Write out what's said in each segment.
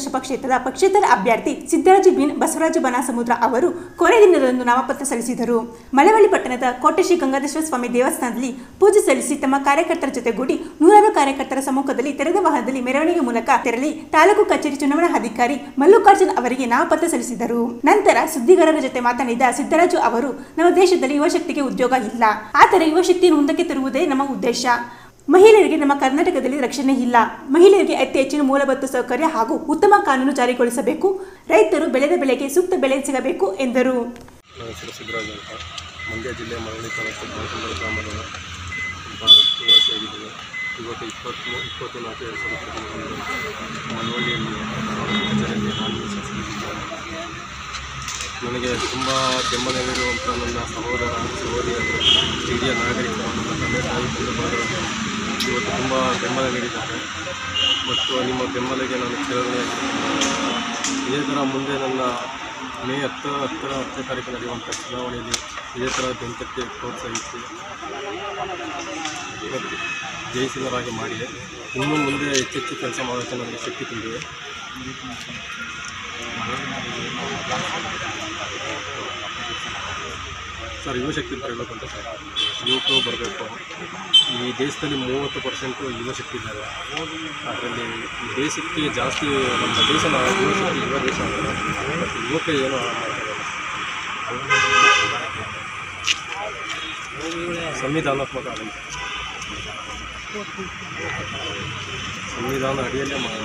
ವಿಧಾನಸಭಾ ಕ್ಷೇತ್ರದ ಪಕ್ಷೇತರ ಅಭ್ಯರ್ಥಿ ಸಿದ್ದರಾಜು ಬಿನ್ ಬಸವರಾಜು ಬನಸಮುದ್ರ ಅವರು ಕೊನೆ ದಿನದಂದು ನಾಮಪತ್ರ ಸಲ್ಲಿಸಿದರು ಮಳವಳ್ಳಿ ಪಟ್ಟಣದ ಕೋಟೆ ಶ್ರೀ ಗಂಗಾಧೇಶ್ವರ ಸ್ವಾಮಿ ದೇವಸ್ಥಾನದಲ್ಲಿ ಪೂಜೆ ಸಲ್ಲಿಸಿ ತಮ್ಮ ಕಾರ್ಯಕರ್ತರ ಜೊತೆಗೂಡಿ ನೂರಾರು ಕಾರ್ಯಕರ್ತರ ಸಮ್ಮುಖದಲ್ಲಿ ತೆರೆದ ವಾಹನದಲ್ಲಿ ಮೆರವಣಿಗೆ ಮೂಲಕ ತೆರಳಿ ತಾಲೂಕು ಕಚೇರಿ ಚುನಾವಣಾಧಿಕಾರಿ ಮಲ್ಲಿಕಾರ್ಜುನ್ ಅವರಿಗೆ ನಾಮಪತ್ರ ಸಲ್ಲಿಸಿದರು ನಂತರ ಸುದ್ದಿಗಾರರ ಜೊತೆ ಮಾತನಾಡಿದ ಸಿದ್ದರಾಜು ಅವರು ನಮ್ಮ ದೇಶದಲ್ಲಿ ಯುವಶಕ್ತಿಗೆ ಉದ್ಯೋಗ ಇಲ್ಲ ಆದರೆ ಯುವಶಕ್ತಿಯನ್ನು ಮುಂದಕ್ಕೆ ತರುವುದೇ ನಮ್ಮ ಉದ್ದೇಶ ಮಹಿಳೆಯರಿಗೆ ನಮ್ಮ ಕರ್ನಾಟಕದಲ್ಲಿ ರಕ್ಷಣೆ ಇಲ್ಲ ಮಹಿಳೆಯರಿಗೆ ಅತಿ ಹೆಚ್ಚಿನ ಮೂಲಭೂತ ಸೌಕರ್ಯ ಹಾಗೂ ಉತ್ತಮ ಕಾನೂನು ಜಾರಿಗೊಳಿಸಬೇಕು ರೈತರು ಬೆಳೆದ ಬೆಳೆಗೆ ಸೂಕ್ತ ಬೆಲೆ ಸಿಗಬೇಕು ಎಂದರು ನನ್ನ ಹೆಸರು ಸಿದ್ದರಾಜ್ ಅಂತ ಮಂಡ್ಯ ಜಿಲ್ಲೆ ಮರಳಿ ತಾಲೂಕು ಬೆಳಕಂಬಳ ಗ್ರಾಮದ ಒಬ್ಬ ನಿವಾಸಿಯಾಗಿದ್ದೇನೆ ಇವತ್ತು ಇಪ್ಪತ್ತು ಇಪ್ಪತ್ತು ನಾಲ್ಕು ಎರಡು ಸಾವಿರದ ಇಪ್ಪತ್ತೊಂದು ಮಳವಳ್ಳಿಯಲ್ಲಿ ಕಚೇರಿಯಲ್ಲಿ ನಾನು ಶಾಸಕರಿದ್ದೇನೆ ನನಗೆ ತುಂಬ ಬೆಂಬಲ ನೀಡುವಂಥ ನನ್ನ ಸಹೋದರ ಸಹೋದರಿಯರು ಹಿರಿಯ ನಾಗರಿಕರು ನನ್ನ ತಂದೆ ತಾಯಿ ಬಂಧು ಬಾಂಧವರು ಇವತ್ತು ತುಂಬ ಬೆಂಬಲ ನೀಡಿದ್ದಾರೆ ಮತ್ತು ನಿಮ್ಮ ಬೆಂಬಲಕ್ಕೆ ನಾನು ಚಿರಋಣಿಯಾಗಿದ್ದೇನೆ ಇದೇ ಥರ ಮುಂದೆ ನನ್ನ ಮೇ ಹತ್ತು ಹತ್ತರ ಹತ್ತನೇ ತಾರೀಕು ನಡೆಯುವಂಥ ಚುನಾವಣೆಯಲ್ಲಿ ಇದೇ ಥರ ಬೆಂಕಕ್ಕೆ ಪ್ರೋತ್ಸಾಹಿಸಿ ಮತ್ತು ಜಯಿಸಿದರಾಗಿ ಮಾಡಿ ಇನ್ನು ಮುಂದೆ ಹೆಚ್ಚೆಚ್ಚು ಕೆಲಸ ಮಾಡೋಕ್ಕೆ ನನಗೆ ಶಕ್ತಿ ತುಂಬಿದೆ ಸರ್ ಯುವಶಕ್ತಿ ಬರಬೇಕು ಅಂತ ಸರ್ ಯುವಕರು ಬರಬೇಕು ಈ ದೇಶದಲ್ಲಿ ಮೂವತ್ತು ಪರ್ಸೆಂಟು ಯುವಶಕ್ತಿ ಇದ್ದಾರೆ ಅದರಲ್ಲಿ ಈ ದೇಶಕ್ಕೆ ಜಾಸ್ತಿ ನಮ್ಮ ದೇಶ ಯುವಶಕ್ತಿ ಯುವ ದೇಶ ಅಂತಾರೆ ಬಟ್ ಯುವಕ ಏನು ಸಂವಿಧಾನಾತ್ಮಕ ಆಡಳಿತ ಸಂವಿಧಾನ ಅಡಿಯಲ್ಲೇ ಮಾಡಿ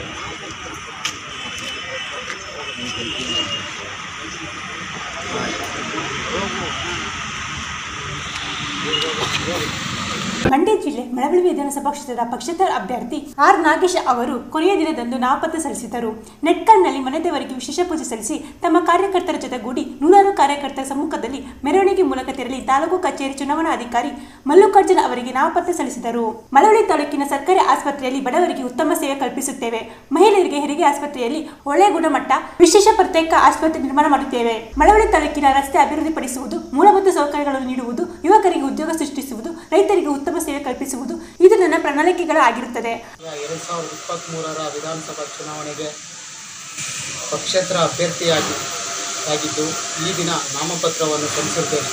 ಮಂಡ್ಯ ಜಿಲ್ಲೆ ಮಳವಳ್ಳಿ ವಿಧಾನಸಭಾ ಕ್ಷೇತ್ರದ ಪಕ್ಷೇತರ ಅಭ್ಯರ್ಥಿ ಆರ್ ನಾಗೇಶ್ ಅವರು ಕೊನೆಯ ದಿನದಂದು ನಾಮಪತ್ರ ಸಲ್ಲಿಸಿದರು ನೆಟ್ಕಲ್ನಲ್ಲಿ ಮನೆದೇವರಿಗೆ ವಿಶೇಷ ಪೂಜೆ ಸಲ್ಲಿಸಿ ತಮ್ಮ ಕಾರ್ಯಕರ್ತರ ಜೊತೆಗೂಡಿ ನೂರಾರು ಕಾರ್ಯಕರ್ತರ ಸಮ್ಮುಖದಲ್ಲಿ ಮೆರವಣಿಗೆ ಮೂಲಕ ತೆರಳಿ ತಾಲೂಕು ಕಚೇರಿ ಚುನಾವಣಾಧಿಕಾರಿ ಮಲ್ಲಿಕಾರ್ಜುನ್ ಅವರಿಗೆ ನಾಮಪತ್ರ ಸಲ್ಲಿಸಿದರು ಮಳವಳ್ಳಿ ತಾಲೂಕಿನ ಸರ್ಕಾರಿ ಆಸ್ಪತ್ರೆಯಲ್ಲಿ ಬಡವರಿಗೆ ಉತ್ತಮ ಸೇವೆ ಕಲ್ಪಿಸುತ್ತೇವೆ ಮಹಿಳೆಯರಿಗೆ ಹೆರಿಗೆ ಆಸ್ಪತ್ರೆಯಲ್ಲಿ ಒಳ್ಳೆಯ ಗುಣಮಟ್ಟ ವಿಶೇಷ ಪ್ರತ್ಯೇಕ ಆಸ್ಪತ್ರೆ ನಿರ್ಮಾಣ ಮಾಡುತ್ತೇವೆ ಮಳವಳ್ಳಿ ತಾಲೂಕಿನ ರಸ್ತೆ ಅಭಿವೃದ್ಧಿಪಡಿಸುವುದು ಮೂಲಭೂತ ಸೌಕರ್ಯಗಳನ್ನು ನೀಡುವುದು ಯುವಕರಿಗೆ ಉದ್ಯೋಗ ಸೃಷ್ಟಿಸುವುದು ರೈತರಿಗೆ ಉತ್ತಮ ಸೇವೆ ಕಲ್ಪಿಸುವುದು ಇದು ನನ್ನ ಪ್ರಣಾಳಿಕೆಗಳು ಆಗಿರುತ್ತದೆ ಎರಡು ಸಾವಿರದ ಇಪ್ಪತ್ತ್ಮೂರರ ವಿಧಾನಸಭಾ ಚುನಾವಣೆಗೆ ಪಕ್ಷೇತರ ಅಭ್ಯರ್ಥಿಯಾಗಿ ಆಗಿದ್ದು ಈ ದಿನ ನಾಮಪತ್ರವನ್ನು ಸಲ್ಲಿಸಿದ್ದೇನೆ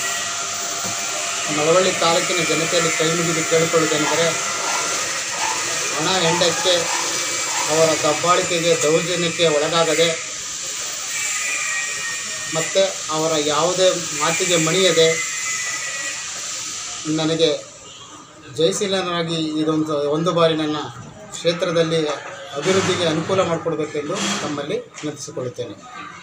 ಮಳವಳ್ಳಿ ತಾಲೂಕಿನ ಜನತೆಯಲ್ಲಿ ಕೈ ಮುಗಿದು ಕೇಳಿಕೊಳ್ಳುವುದೆಂದರೆ ಹಣ ಹೆಂಡಕ್ಕೆ ಅವರ ದಬ್ಬಾಳಿಕೆಗೆ ದೌರ್ಜನ್ಯಕ್ಕೆ ಒಳಗಾಗದೆ ಮತ್ತು ಅವರ ಯಾವುದೇ ಮಾತಿಗೆ ಮಣಿಯದೆ ನನಗೆ ಜಯಶೀಲನಾಗಿ ಇದೊಂದು ಒಂದು ಬಾರಿ ನನ್ನ ಕ್ಷೇತ್ರದಲ್ಲಿ ಅಭಿವೃದ್ಧಿಗೆ ಅನುಕೂಲ ಮಾಡಿಕೊಡ್ಬೇಕೆಂದು ತಮ್ಮಲ್ಲಿ ವಿನಂತಿಸಿಕೊಳ್ಳುತ್ತೇನೆ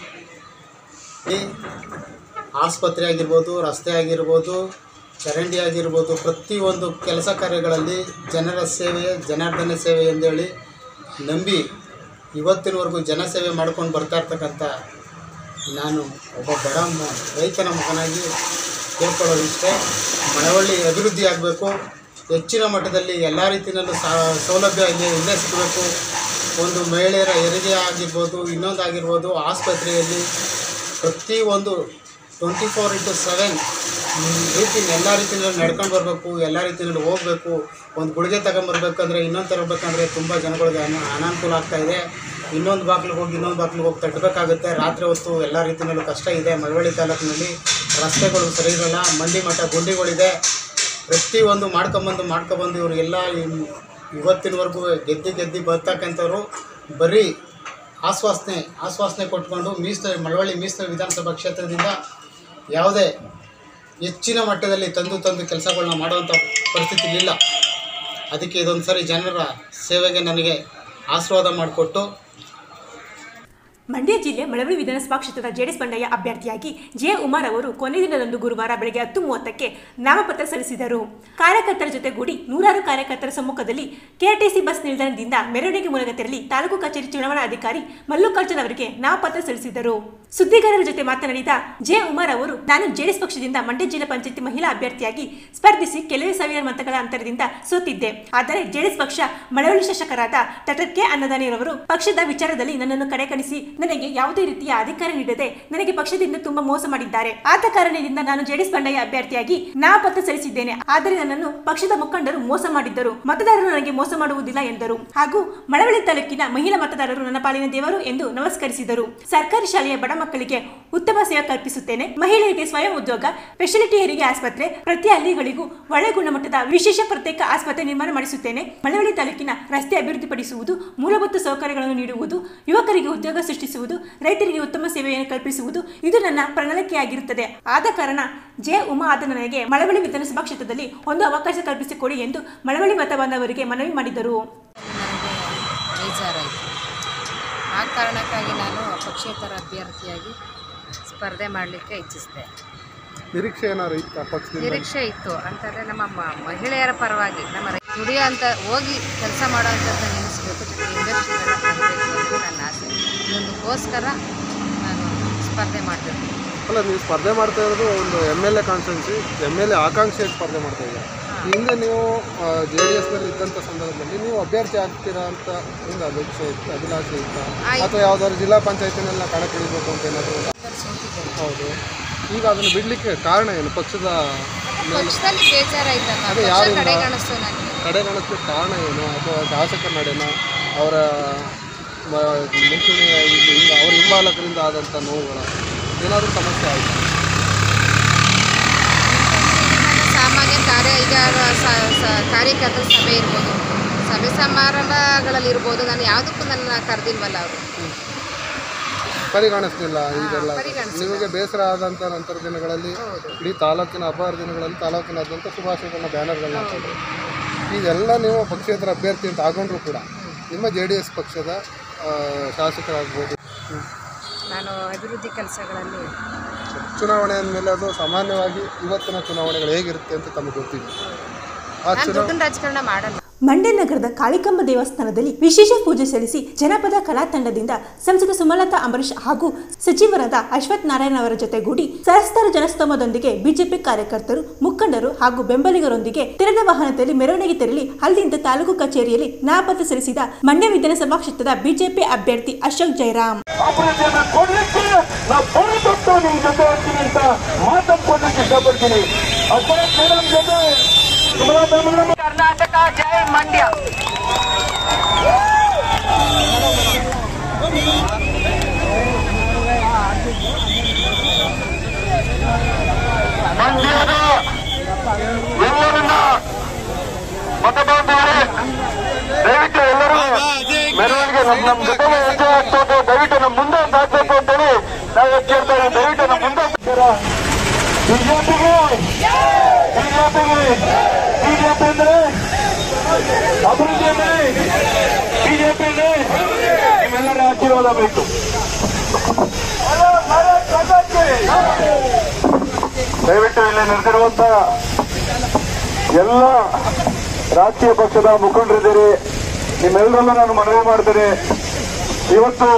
ಈ ಆಸ್ಪತ್ರೆ ಆಗಿರ್ಬೋದು ರಸ್ತೆ ಆಗಿರ್ಬೋದು ಚರಂಡಿ ಆಗಿರ್ಬೋದು ಪ್ರತಿಯೊಂದು ಕೆಲಸ ಕಾರ್ಯಗಳಲ್ಲಿ ಜನರ ಸೇವೆ ಜನಾರ್ದನ ಸೇವೆ ಎಂದೇಳಿ ನಂಬಿ ಇವತ್ತಿನವರೆಗೂ ಜನಸೇವೆ ಮಾಡ್ಕೊಂಡು ಬರ್ತಾ ಇರ್ತಕ್ಕಂಥ ನಾನು ಒಬ್ಬ ಬಡ ಮ- ರೈತನ ಮಗನಾಗಿ ಕೇಳ್ಕೊಳ್ಳೋದು ಇಷ್ಟೇ ಮಳವಳ್ಳಿ ಅಭಿವೃದ್ಧಿ ಆಗಬೇಕು ಹೆಚ್ಚಿನ ಮಟ್ಟದಲ್ಲಿ ಎಲ್ಲ ರೀತಿಯಲ್ಲೂ ಸಾ ಸೌಲಭ್ಯ ಇಲ್ಲಿ ಇಲ್ಲೇ ಸಿಗಬೇಕು ಒಂದು ಮಹಿಳೆಯರ ಹೆರಿಗೆ ಆಗಿರ್ಬೋದು ಇನ್ನೊಂದು ಆಗಿರ್ಬೋದು ಆಸ್ಪತ್ರೆಯಲ್ಲಿ ಪ್ರತಿಯೊಂದು ಟ್ವೆಂಟಿ ಫೋರ್ ಇಂಟು ಸೆವೆನ್ ರೀತಿ ಎಲ್ಲ ರೀತಿಯಲ್ಲೂ ನಡ್ಕೊಂಡು ಬರಬೇಕು ಎಲ್ಲ ರೀತಿಯಲ್ಲೂ ಹೋಗಬೇಕು ಒಂದು ಗುಳಿಗೆ ತಗೊಂಬರ್ಬೇಕಂದ್ರೆ ಇನ್ನೊಂದು ತರಬೇಕಂದ್ರೆ ತುಂಬ ಜನಗಳಿಗೆ ಅನ ಅನಾನುಕೂಲ ಆಗ್ತಾ ಇದೆ ಇನ್ನೊಂದು ಬಾಗಿಲಿಗೆ ಹೋಗಿ ಇನ್ನೊಂದು ಬಾಗಿಲಿಗೆ ಹೋಗಿ ತಟ್ಟಬೇಕಾಗುತ್ತೆ ರಾತ್ರಿ ಹೊತ್ತು ಎಲ್ಲ ರೀತಿಯಲ್ಲೂ ಕಷ್ಟ ಇದೆ ಮಳವಳ್ಳಿ ತಾಲೂಕಿನಲ್ಲಿ ರಸ್ತೆಗಳು ಸರಿ ಇರಲ್ಲ ಮಂಡಿ ಮಠ ಗುಂಡಿಗಳಿದೆ ಪ್ರತಿಯೊಂದು ಮಾಡ್ಕೊಂಬಂದು ಮಾಡ್ಕೊಬಂದು ಇವರು ಎಲ್ಲ ಇವತ್ತಿನವರೆಗೂ ಗೆದ್ದಿ ಗೆದ್ದಿ ಬರ್ತಕ್ಕಂಥವ್ರು ಬರೀ ಆಶ್ವಾಸನೆ ಆಶ್ವಾಸನೆ ಕೊಟ್ಕೊಂಡು ಮೀಸಲು ಮಳವಳ್ಳಿ ಮೀಸಲು ವಿಧಾನಸಭಾ ಕ್ಷೇತ್ರದಿಂದ ಯಾವುದೇ ಹೆಚ್ಚಿನ ಮಟ್ಟದಲ್ಲಿ ತಂದು ತಂದು ಕೆಲಸಗಳನ್ನ ಮಾಡುವಂಥ ಪರಿಸ್ಥಿತಿ ಇಲ್ಲ ಅದಕ್ಕೆ ಇದೊಂದು ಸರಿ ಜನರ ಸೇವೆಗೆ ನನಗೆ ಆಶೀರ್ವಾದ ಮಾಡಿಕೊಟ್ಟು ಮಂಡ್ಯ ಜಿಲ್ಲೆ ಮಳವಳ್ಳಿ ವಿಧಾನಸಭಾ ಕ್ಷೇತ್ರದ ಜೆಡಿಎಸ್ ಬಂಡಾಯ ಅಭ್ಯರ್ಥಿಯಾಗಿ ಜೆ ಉಮಾರ್ ಅವರು ಕೊನೆ ದಿನದಂದು ಗುರುವಾರ ಬೆಳಗ್ಗೆ ಹತ್ತು ಮೂವತ್ತಕ್ಕೆ ನಾಮಪತ್ರ ಸಲ್ಲಿಸಿದರು ಕಾರ್ಯಕರ್ತರ ಜೊತೆಗೂಡಿ ನೂರಾರು ಕಾರ್ಯಕರ್ತರ ಸಮ್ಮುಖದಲ್ಲಿ ಕೆಆರ್ಟಿಸಿ ಬಸ್ ನಿಲ್ದಾಣದಿಂದ ಮೆರವಣಿಗೆ ಮೂಲಕ ತೆರಳಿ ತಾಲೂಕು ಕಚೇರಿ ಚುನಾವಣಾಧಿಕಾರಿ ಮಲ್ಲಿಕಾರ್ಜುನ್ ಅವರಿಗೆ ನಾಮಪತ್ರ ಸಲ್ಲಿಸಿದರು ಸುದ್ದಿಗಾರರ ಜೊತೆ ಮಾತನಾಡಿದ ಜೆ ಉಮಾರ್ ಅವರು ನಾನು ಜೆಡಿಎಸ್ ಪಕ್ಷದಿಂದ ಮಂಡ್ಯ ಜಿಲ್ಲಾ ಪಂಚಾಯತಿ ಮಹಿಳಾ ಅಭ್ಯರ್ಥಿಯಾಗಿ ಸ್ಪರ್ಧಿಸಿ ಕೆಲವೇ ಸಾವಿರ ಮತಗಳ ಅಂತರದಿಂದ ಸೋತಿದ್ದೆ ಆದರೆ ಜೆಡಿಎಸ್ ಪಕ್ಷ ಮಳವಳ್ಳಿ ಶಾಸಕರಾದ ಡಾಕ್ಟರ್ ಕೆ ಅನ್ನದಾನಿರವರು ಪಕ್ಷದ ವಿಚಾರದಲ್ಲಿ ನನ್ನನ್ನು ಕಡೆಗಣಿಸಿ ನನಗೆ ಯಾವುದೇ ರೀತಿಯ ಅಧಿಕಾರ ನೀಡದೆ ನನಗೆ ಪಕ್ಷದಿಂದ ತುಂಬಾ ಮೋಸ ಮಾಡಿದ್ದಾರೆ ಆದ ಕಾರಣದಿಂದ ನಾನು ಜೆಡಿಎಸ್ ಬಂಡಾಯ ಅಭ್ಯರ್ಥಿಯಾಗಿ ನಾಮಪತ್ರ ಸಲ್ಲಿಸಿದ್ದೇನೆ ಆದರೆ ನನ್ನನ್ನು ಪಕ್ಷದ ಮುಖಂಡರು ಮೋಸ ಮಾಡಿದ್ದರು ಮತದಾರರು ನನಗೆ ಮೋಸ ಮಾಡುವುದಿಲ್ಲ ಎಂದರು ಹಾಗೂ ಮಳವಳ್ಳಿ ತಾಲೂಕಿನ ಮಹಿಳಾ ಮತದಾರರು ನನ್ನ ಪಾಲಿನ ದೇವರು ಎಂದು ನಮಸ್ಕರಿಸಿದರು ಸರ್ಕಾರಿ ಶಾಲೆಯ ಬಡ ಮಕ್ಕಳಿಗೆ ಉತ್ತಮ ಸೇವೆ ಕಲ್ಪಿಸುತ್ತೇನೆ ಮಹಿಳೆಯರಿಗೆ ಸ್ವಯಂ ಉದ್ಯೋಗ ಸ್ಪೆಷಾಲಿಟಿ ಹೆರಿಗೆ ಆಸ್ಪತ್ರೆ ಪ್ರತಿ ಹಳ್ಳಿಗಳಿಗೂ ಒಳ್ಳೆ ಗುಣಮಟ್ಟದ ವಿಶೇಷ ಪ್ರತ್ಯೇಕ ಆಸ್ಪತ್ರೆ ನಿರ್ಮಾಣ ಮಾಡಿಸುತ್ತೇನೆ ಮಳವಳ್ಳಿ ತಾಲೂಕಿನ ರಸ್ತೆ ಅಭಿವೃದ್ಧಿಪಡಿಸುವುದು ಮೂಲಭೂತ ಸೌಕರ್ಯಗಳನ್ನು ನೀಡುವುದು ಯುವಕರಿಗೆ ಉದ್ಯೋಗ ಸೃಷ್ಟಿಸುವುದು ರೈತರಿಗೆ ಉತ್ತಮ ಸೇವೆಯನ್ನು ಕಲ್ಪಿಸುವುದು ಇದು ನನ್ನ ಪ್ರಣಾಳಿಕೆಯಾಗಿರುತ್ತದೆ ಆದ ಕಾರಣ ಜೆ ಉಮಾ ಆದ ನನಗೆ ಮಳವಳ್ಳಿ ವಿಧಾನಸಭಾ ಕ್ಷೇತ್ರದಲ್ಲಿ ಒಂದು ಅವಕಾಶ ಕಲ್ಪಿಸಿಕೊಡಿ ಎಂದು ಮಳವಳ್ಳಿ ಮತ ಬಾಂಧವರಿಗೆ ಮನವಿ ಮಾಡಿದರು ನನಗೆ ಬೇಜಾರಾಯಿತು ಆ ಕಾರಣಕ್ಕಾಗಿ ನಾನು ಪಕ್ಷೇತರ ಅಭ್ಯರ್ಥಿಯಾಗಿ ಸ್ಪರ್ಧೆ ಮಾಡಲಿಕ್ಕೆ ಇಚ್ಛಿಸಿದೆ ನಿರೀಕ್ಷೆ ಏನಾದ್ರು ಇತ್ತ ಪಕ್ಷದಿಂದ ನಿರೀಕ್ಷೆ ಇತ್ತು ಅಂತಂದರೆ ನಮ್ಮ ಮ- ಮಹಿಳೆಯರ ಪರವಾಗಿ ನಮ್ಮ ರೈ- ದುಡಿಯೋಂಥ ಹೋಗಿ ಕೆಲಸ ಮಾಡೋವಂಥದ್ದನ್ನ ನಿಲ್ಲಿಸಬೇಕು ಜೊತೆಗೆ ಇಂಡಸ್ಟ್ರಿಗಳನ್ನ ತರಬೇಕು ಅಂತ ನನ್ನ ಆಸೆ ಇದೊಂದಕ್ಕೋಸ್ಕರ ನಾನು ಸ್ಪರ್ಧೆ ಮಾಡಬೇಕು ಅಲ್ಲ ನೀವು ಸ್ಪರ್ಧೆ ಮಾಡ್ತಾ ಇರೋದು ಒಂದು M L A constituency M L A ಆಕಾಂಕ್ಷೆಯಾಗಿ ಸ್ಪರ್ಧೆ ಮಾಡ್ತಾ ಇದ್ದೀರಾ ಹಿಂದೆ ನೀವು ಜೆ ಡಿ ಎಸ್ನಲ್ಲಿ ಇದ್ದಂಥ ಸಂದರ್ಭದಲ್ಲಿ ನೀವು ಅಭ್ಯರ್ಥಿ ಆಗ್ತೀರಾ ಅಂತ ಒಂದು ಅಪೇಕ್ಷೆ ಇತ್ತು ಅಭಿಲಾಷೆ ಇತ್ತ ಆಯ್ತು. ಅಥವಾ ಯಾವ್ದಾದ್ರು ಜಿಲ್ಲಾ ಪಂಚಾಯತಿನೆಲ್ಲ ಕಣಕ್ಕಿಳಿಬೇಕು ಅಂತ ಏನಾದರೂ ಸೋತಿದ್ದೇನೆ ಹೌದು ಈಗ ಅದನ್ನು ಬಿಡಲಿಕ್ಕೆ ಕಾರಣ ಏನು ಪಕ್ಷದ ಪಕ್ಷದಲ್ಲಿ ಬೇಜಾರಾಯ್ತಲ್ಲ ಅದೇ ಪಕ್ಷ ಯಾರಿಂದ? ಕಡೆಗಣಿಸ್ತು ನನಗೆ ಕಡೆಗಣಿಸ್ಲಿಕ್ಕೆ ಕಾರಣ ಏನು ಅಥವಾ ಶಾಸಕರ ನಡೆನ ಅವರ ಮ- ಮುಂಚೂಣಿ ಇದು ಹಿಂಗ ಅವರ ಹಿಂಬಾಲಕರಿಂದ ಆದಂಥ ನೋವುಗಳ ಏನಾದರೂ ಸಮಸ್ಯೆ ಆಯಿತು ಸಾಮಾನ್ಯ ಕಾರ್ಯ ಈಗ ಸ- ಸ- ಕಾರ್ಯಕರ್ತರ ಸಭೆ ಇರ್ಬೋದು ಸಭೆ ಸಮಾರಂಭಗಳಲ್ಲಿ ಇರ್ಬೋದು ನಾನು ಯಾವುದಕ್ಕೂ ನನ್ನ ಕರೆದಿಲ್ವಲ್ಲ ಅವರು ಪರಿಗಣಿಸ್ಲಿಲ್ಲ ಈಗೆಲ್ಲ ಪರಿಗಣಿಸಿಲ್ಲ. ನಿಮಗೆ ಬೇಸರ ಆದಂಥ ನಂತರ ದಿನಗಳಲ್ಲಿ ಹೌದು ಇಡೀ ತಾಲೂಕಿನ ಹಬ್ಬದ ದಿನಗಳಲ್ಲಿ ತಾಲೂಕಿನಾದ್ಯಂತ ಶುಭಾಶಯಗಳನ್ನ ಬ್ಯಾನರ್ಗಳನ್ನ ಹಾಕಿದ್ರು ಇದೆಲ್ಲ ನೀವು ಪಕ್ಷೇತರ ಅಭ್ಯರ್ಥಿ ಅಂತ ಆಗೊಂಡ್ರು ಕೂಡ ನಿಮ್ಮ ಜೆ ಡಿ ಎಸ್ ಪಕ್ಷದ ಆ, ಶಾಸಕರಾಗ್ಬೋದು ಹ್ಮ್. ನಾನು ಅಭಿವೃದ್ಧಿ ಕೆಲಸಗಳಲ್ಲಿ ಚುನಾವಣೆ ಅಂದಮೇಲೆ ಅದು ಸಾಮಾನ್ಯವಾಗಿ ಇವತ್ತಿನ ಚುನಾವಣೆಗಳು ಹೇಗಿರುತ್ತೆ ಅಂತ ತಮಗೆ ಗೊತ್ತಿದೆ ಆ ನಾನು ಚುನಾವಣೆ ದುಡ್ಡಿನ ರಾಜಕಾರಣ ಮಾಡಲ್ಲ ಮಂಡ್ಯ ನಗರದ ಕಾಳಿಕಮ್ಮ ದೇವಸ್ಥಾನದಲ್ಲಿ ವಿಶೇಷ ಪೂಜೆ ಸಲ್ಲಿಸಿ ಜನಪದ ಕಲಾ ತಂಡದಿಂದ ಸಂಸದ ಸುಮಲತಾ ಅಂಬರೀಶ್ ಹಾಗೂ ಸಚಿವರಾದ ಅಶ್ವಥ್ ನಾರಾಯಣ ಅವರ ಜೊತೆಗೂಡಿ ಸಹಸ್ರಾರು ಜನಸ್ತೋಮದೊಂದಿಗೆ ಬಿಜೆಪಿ ಕಾರ್ಯಕರ್ತರು ಮುಖಂಡರು ಹಾಗೂ ಬೆಂಬಲಿಗರೊಂದಿಗೆ ತೆರೆದ ವಾಹನದಲ್ಲಿ ಮೆರವಣಿಗೆ ತೆರಳಿ ಅಲ್ಲಿಂದ ತಾಲೂಕು ಕಚೇರಿಯಲ್ಲಿ ನಾಮಪತ್ರ ಸಲ್ಲಿಸಿದ ಮಂಡ್ಯ ವಿಧಾನಸಭಾ ಕ್ಷೇತ್ರದ ಬಿಜೆಪಿ ಅಭ್ಯರ್ಥಿ ಅಶೋಕ್ ಜೈರಾಮ್ ಅಭಿವೃದ್ಧಿಯನ್ನ ಕೊಡ್ಲಿಕ್ಕೆ ನಾವು ಬರು ತೊಟ್ಟು ನಿಮ್ ಜೊತೆ ಹೋಗ್ತೀನಿ ಅಂತ ಮಾತನ್ನು ಕೊಡ್ಲಿಕ್ಕೆ ಇಷ್ಟಪಡ್ತೀನಿ ಅಶೋಕ್ ಮೇಡಮ್ ಜೊತೆ ಸುಮಲತಾ ಮೇಡಮ್ ಕರ್ನಾಟಕ ಜೈ ಮಂಡ್ಯ ಮಂಡ್ಯದ ಎಲ್ಲರನ್ನ ಮತಬಾಂಧವರೇ ದಯವಿಟ್ಟು ಎಲ್ಲರೂ ಮೆರವಣಿಗೆ ನಮ್ ನಮ್ ಜೊತೆ ಹೆಜ್ಜೆ ಹಾಕ್ಬೇಕು ದಯವಿಟ್ಟು ನಮ್ಮ ಮುಂದೆ ಸಾಕ್ಬೇಕು ಅಂತೇಳಿ ನಾವು ಹೆಜ್ಜೆ ಇರ್ತಾರೆ ದಯವಿಟ್ಟು ನಮ್ಮ ಮುಂದೆ ಬಿಜೆಪಿಗೆ ಬಿಜೆಪಿಗೆ ಬಿಜೆಪಿ ಅಂದ್ರೆ ಅಭಿವೃದ್ಧಿ ಅಂದ್ರೆ ಬಿಜೆಪಿ ಅಂದ್ರೆ ನಿಮ್ಮೆಲ್ಲರ ಆಶೀರ್ವಾದ ಬೇಕು ದಯವಿಟ್ಟು ಇಲ್ಲಿ ನೆರೆದಿರುವಂತ ಎಲ್ಲ ರಾಜಕೀಯ ಪಕ್ಷದ ಮುಖಂಡರಿದ್ದೀರಿ ನಿಮ್ಮೆಲ್ಲರಲ್ಲೂ ನಾನು ಮನವಿ ಮಾಡ್ತೇನೆ ಇವತ್ತು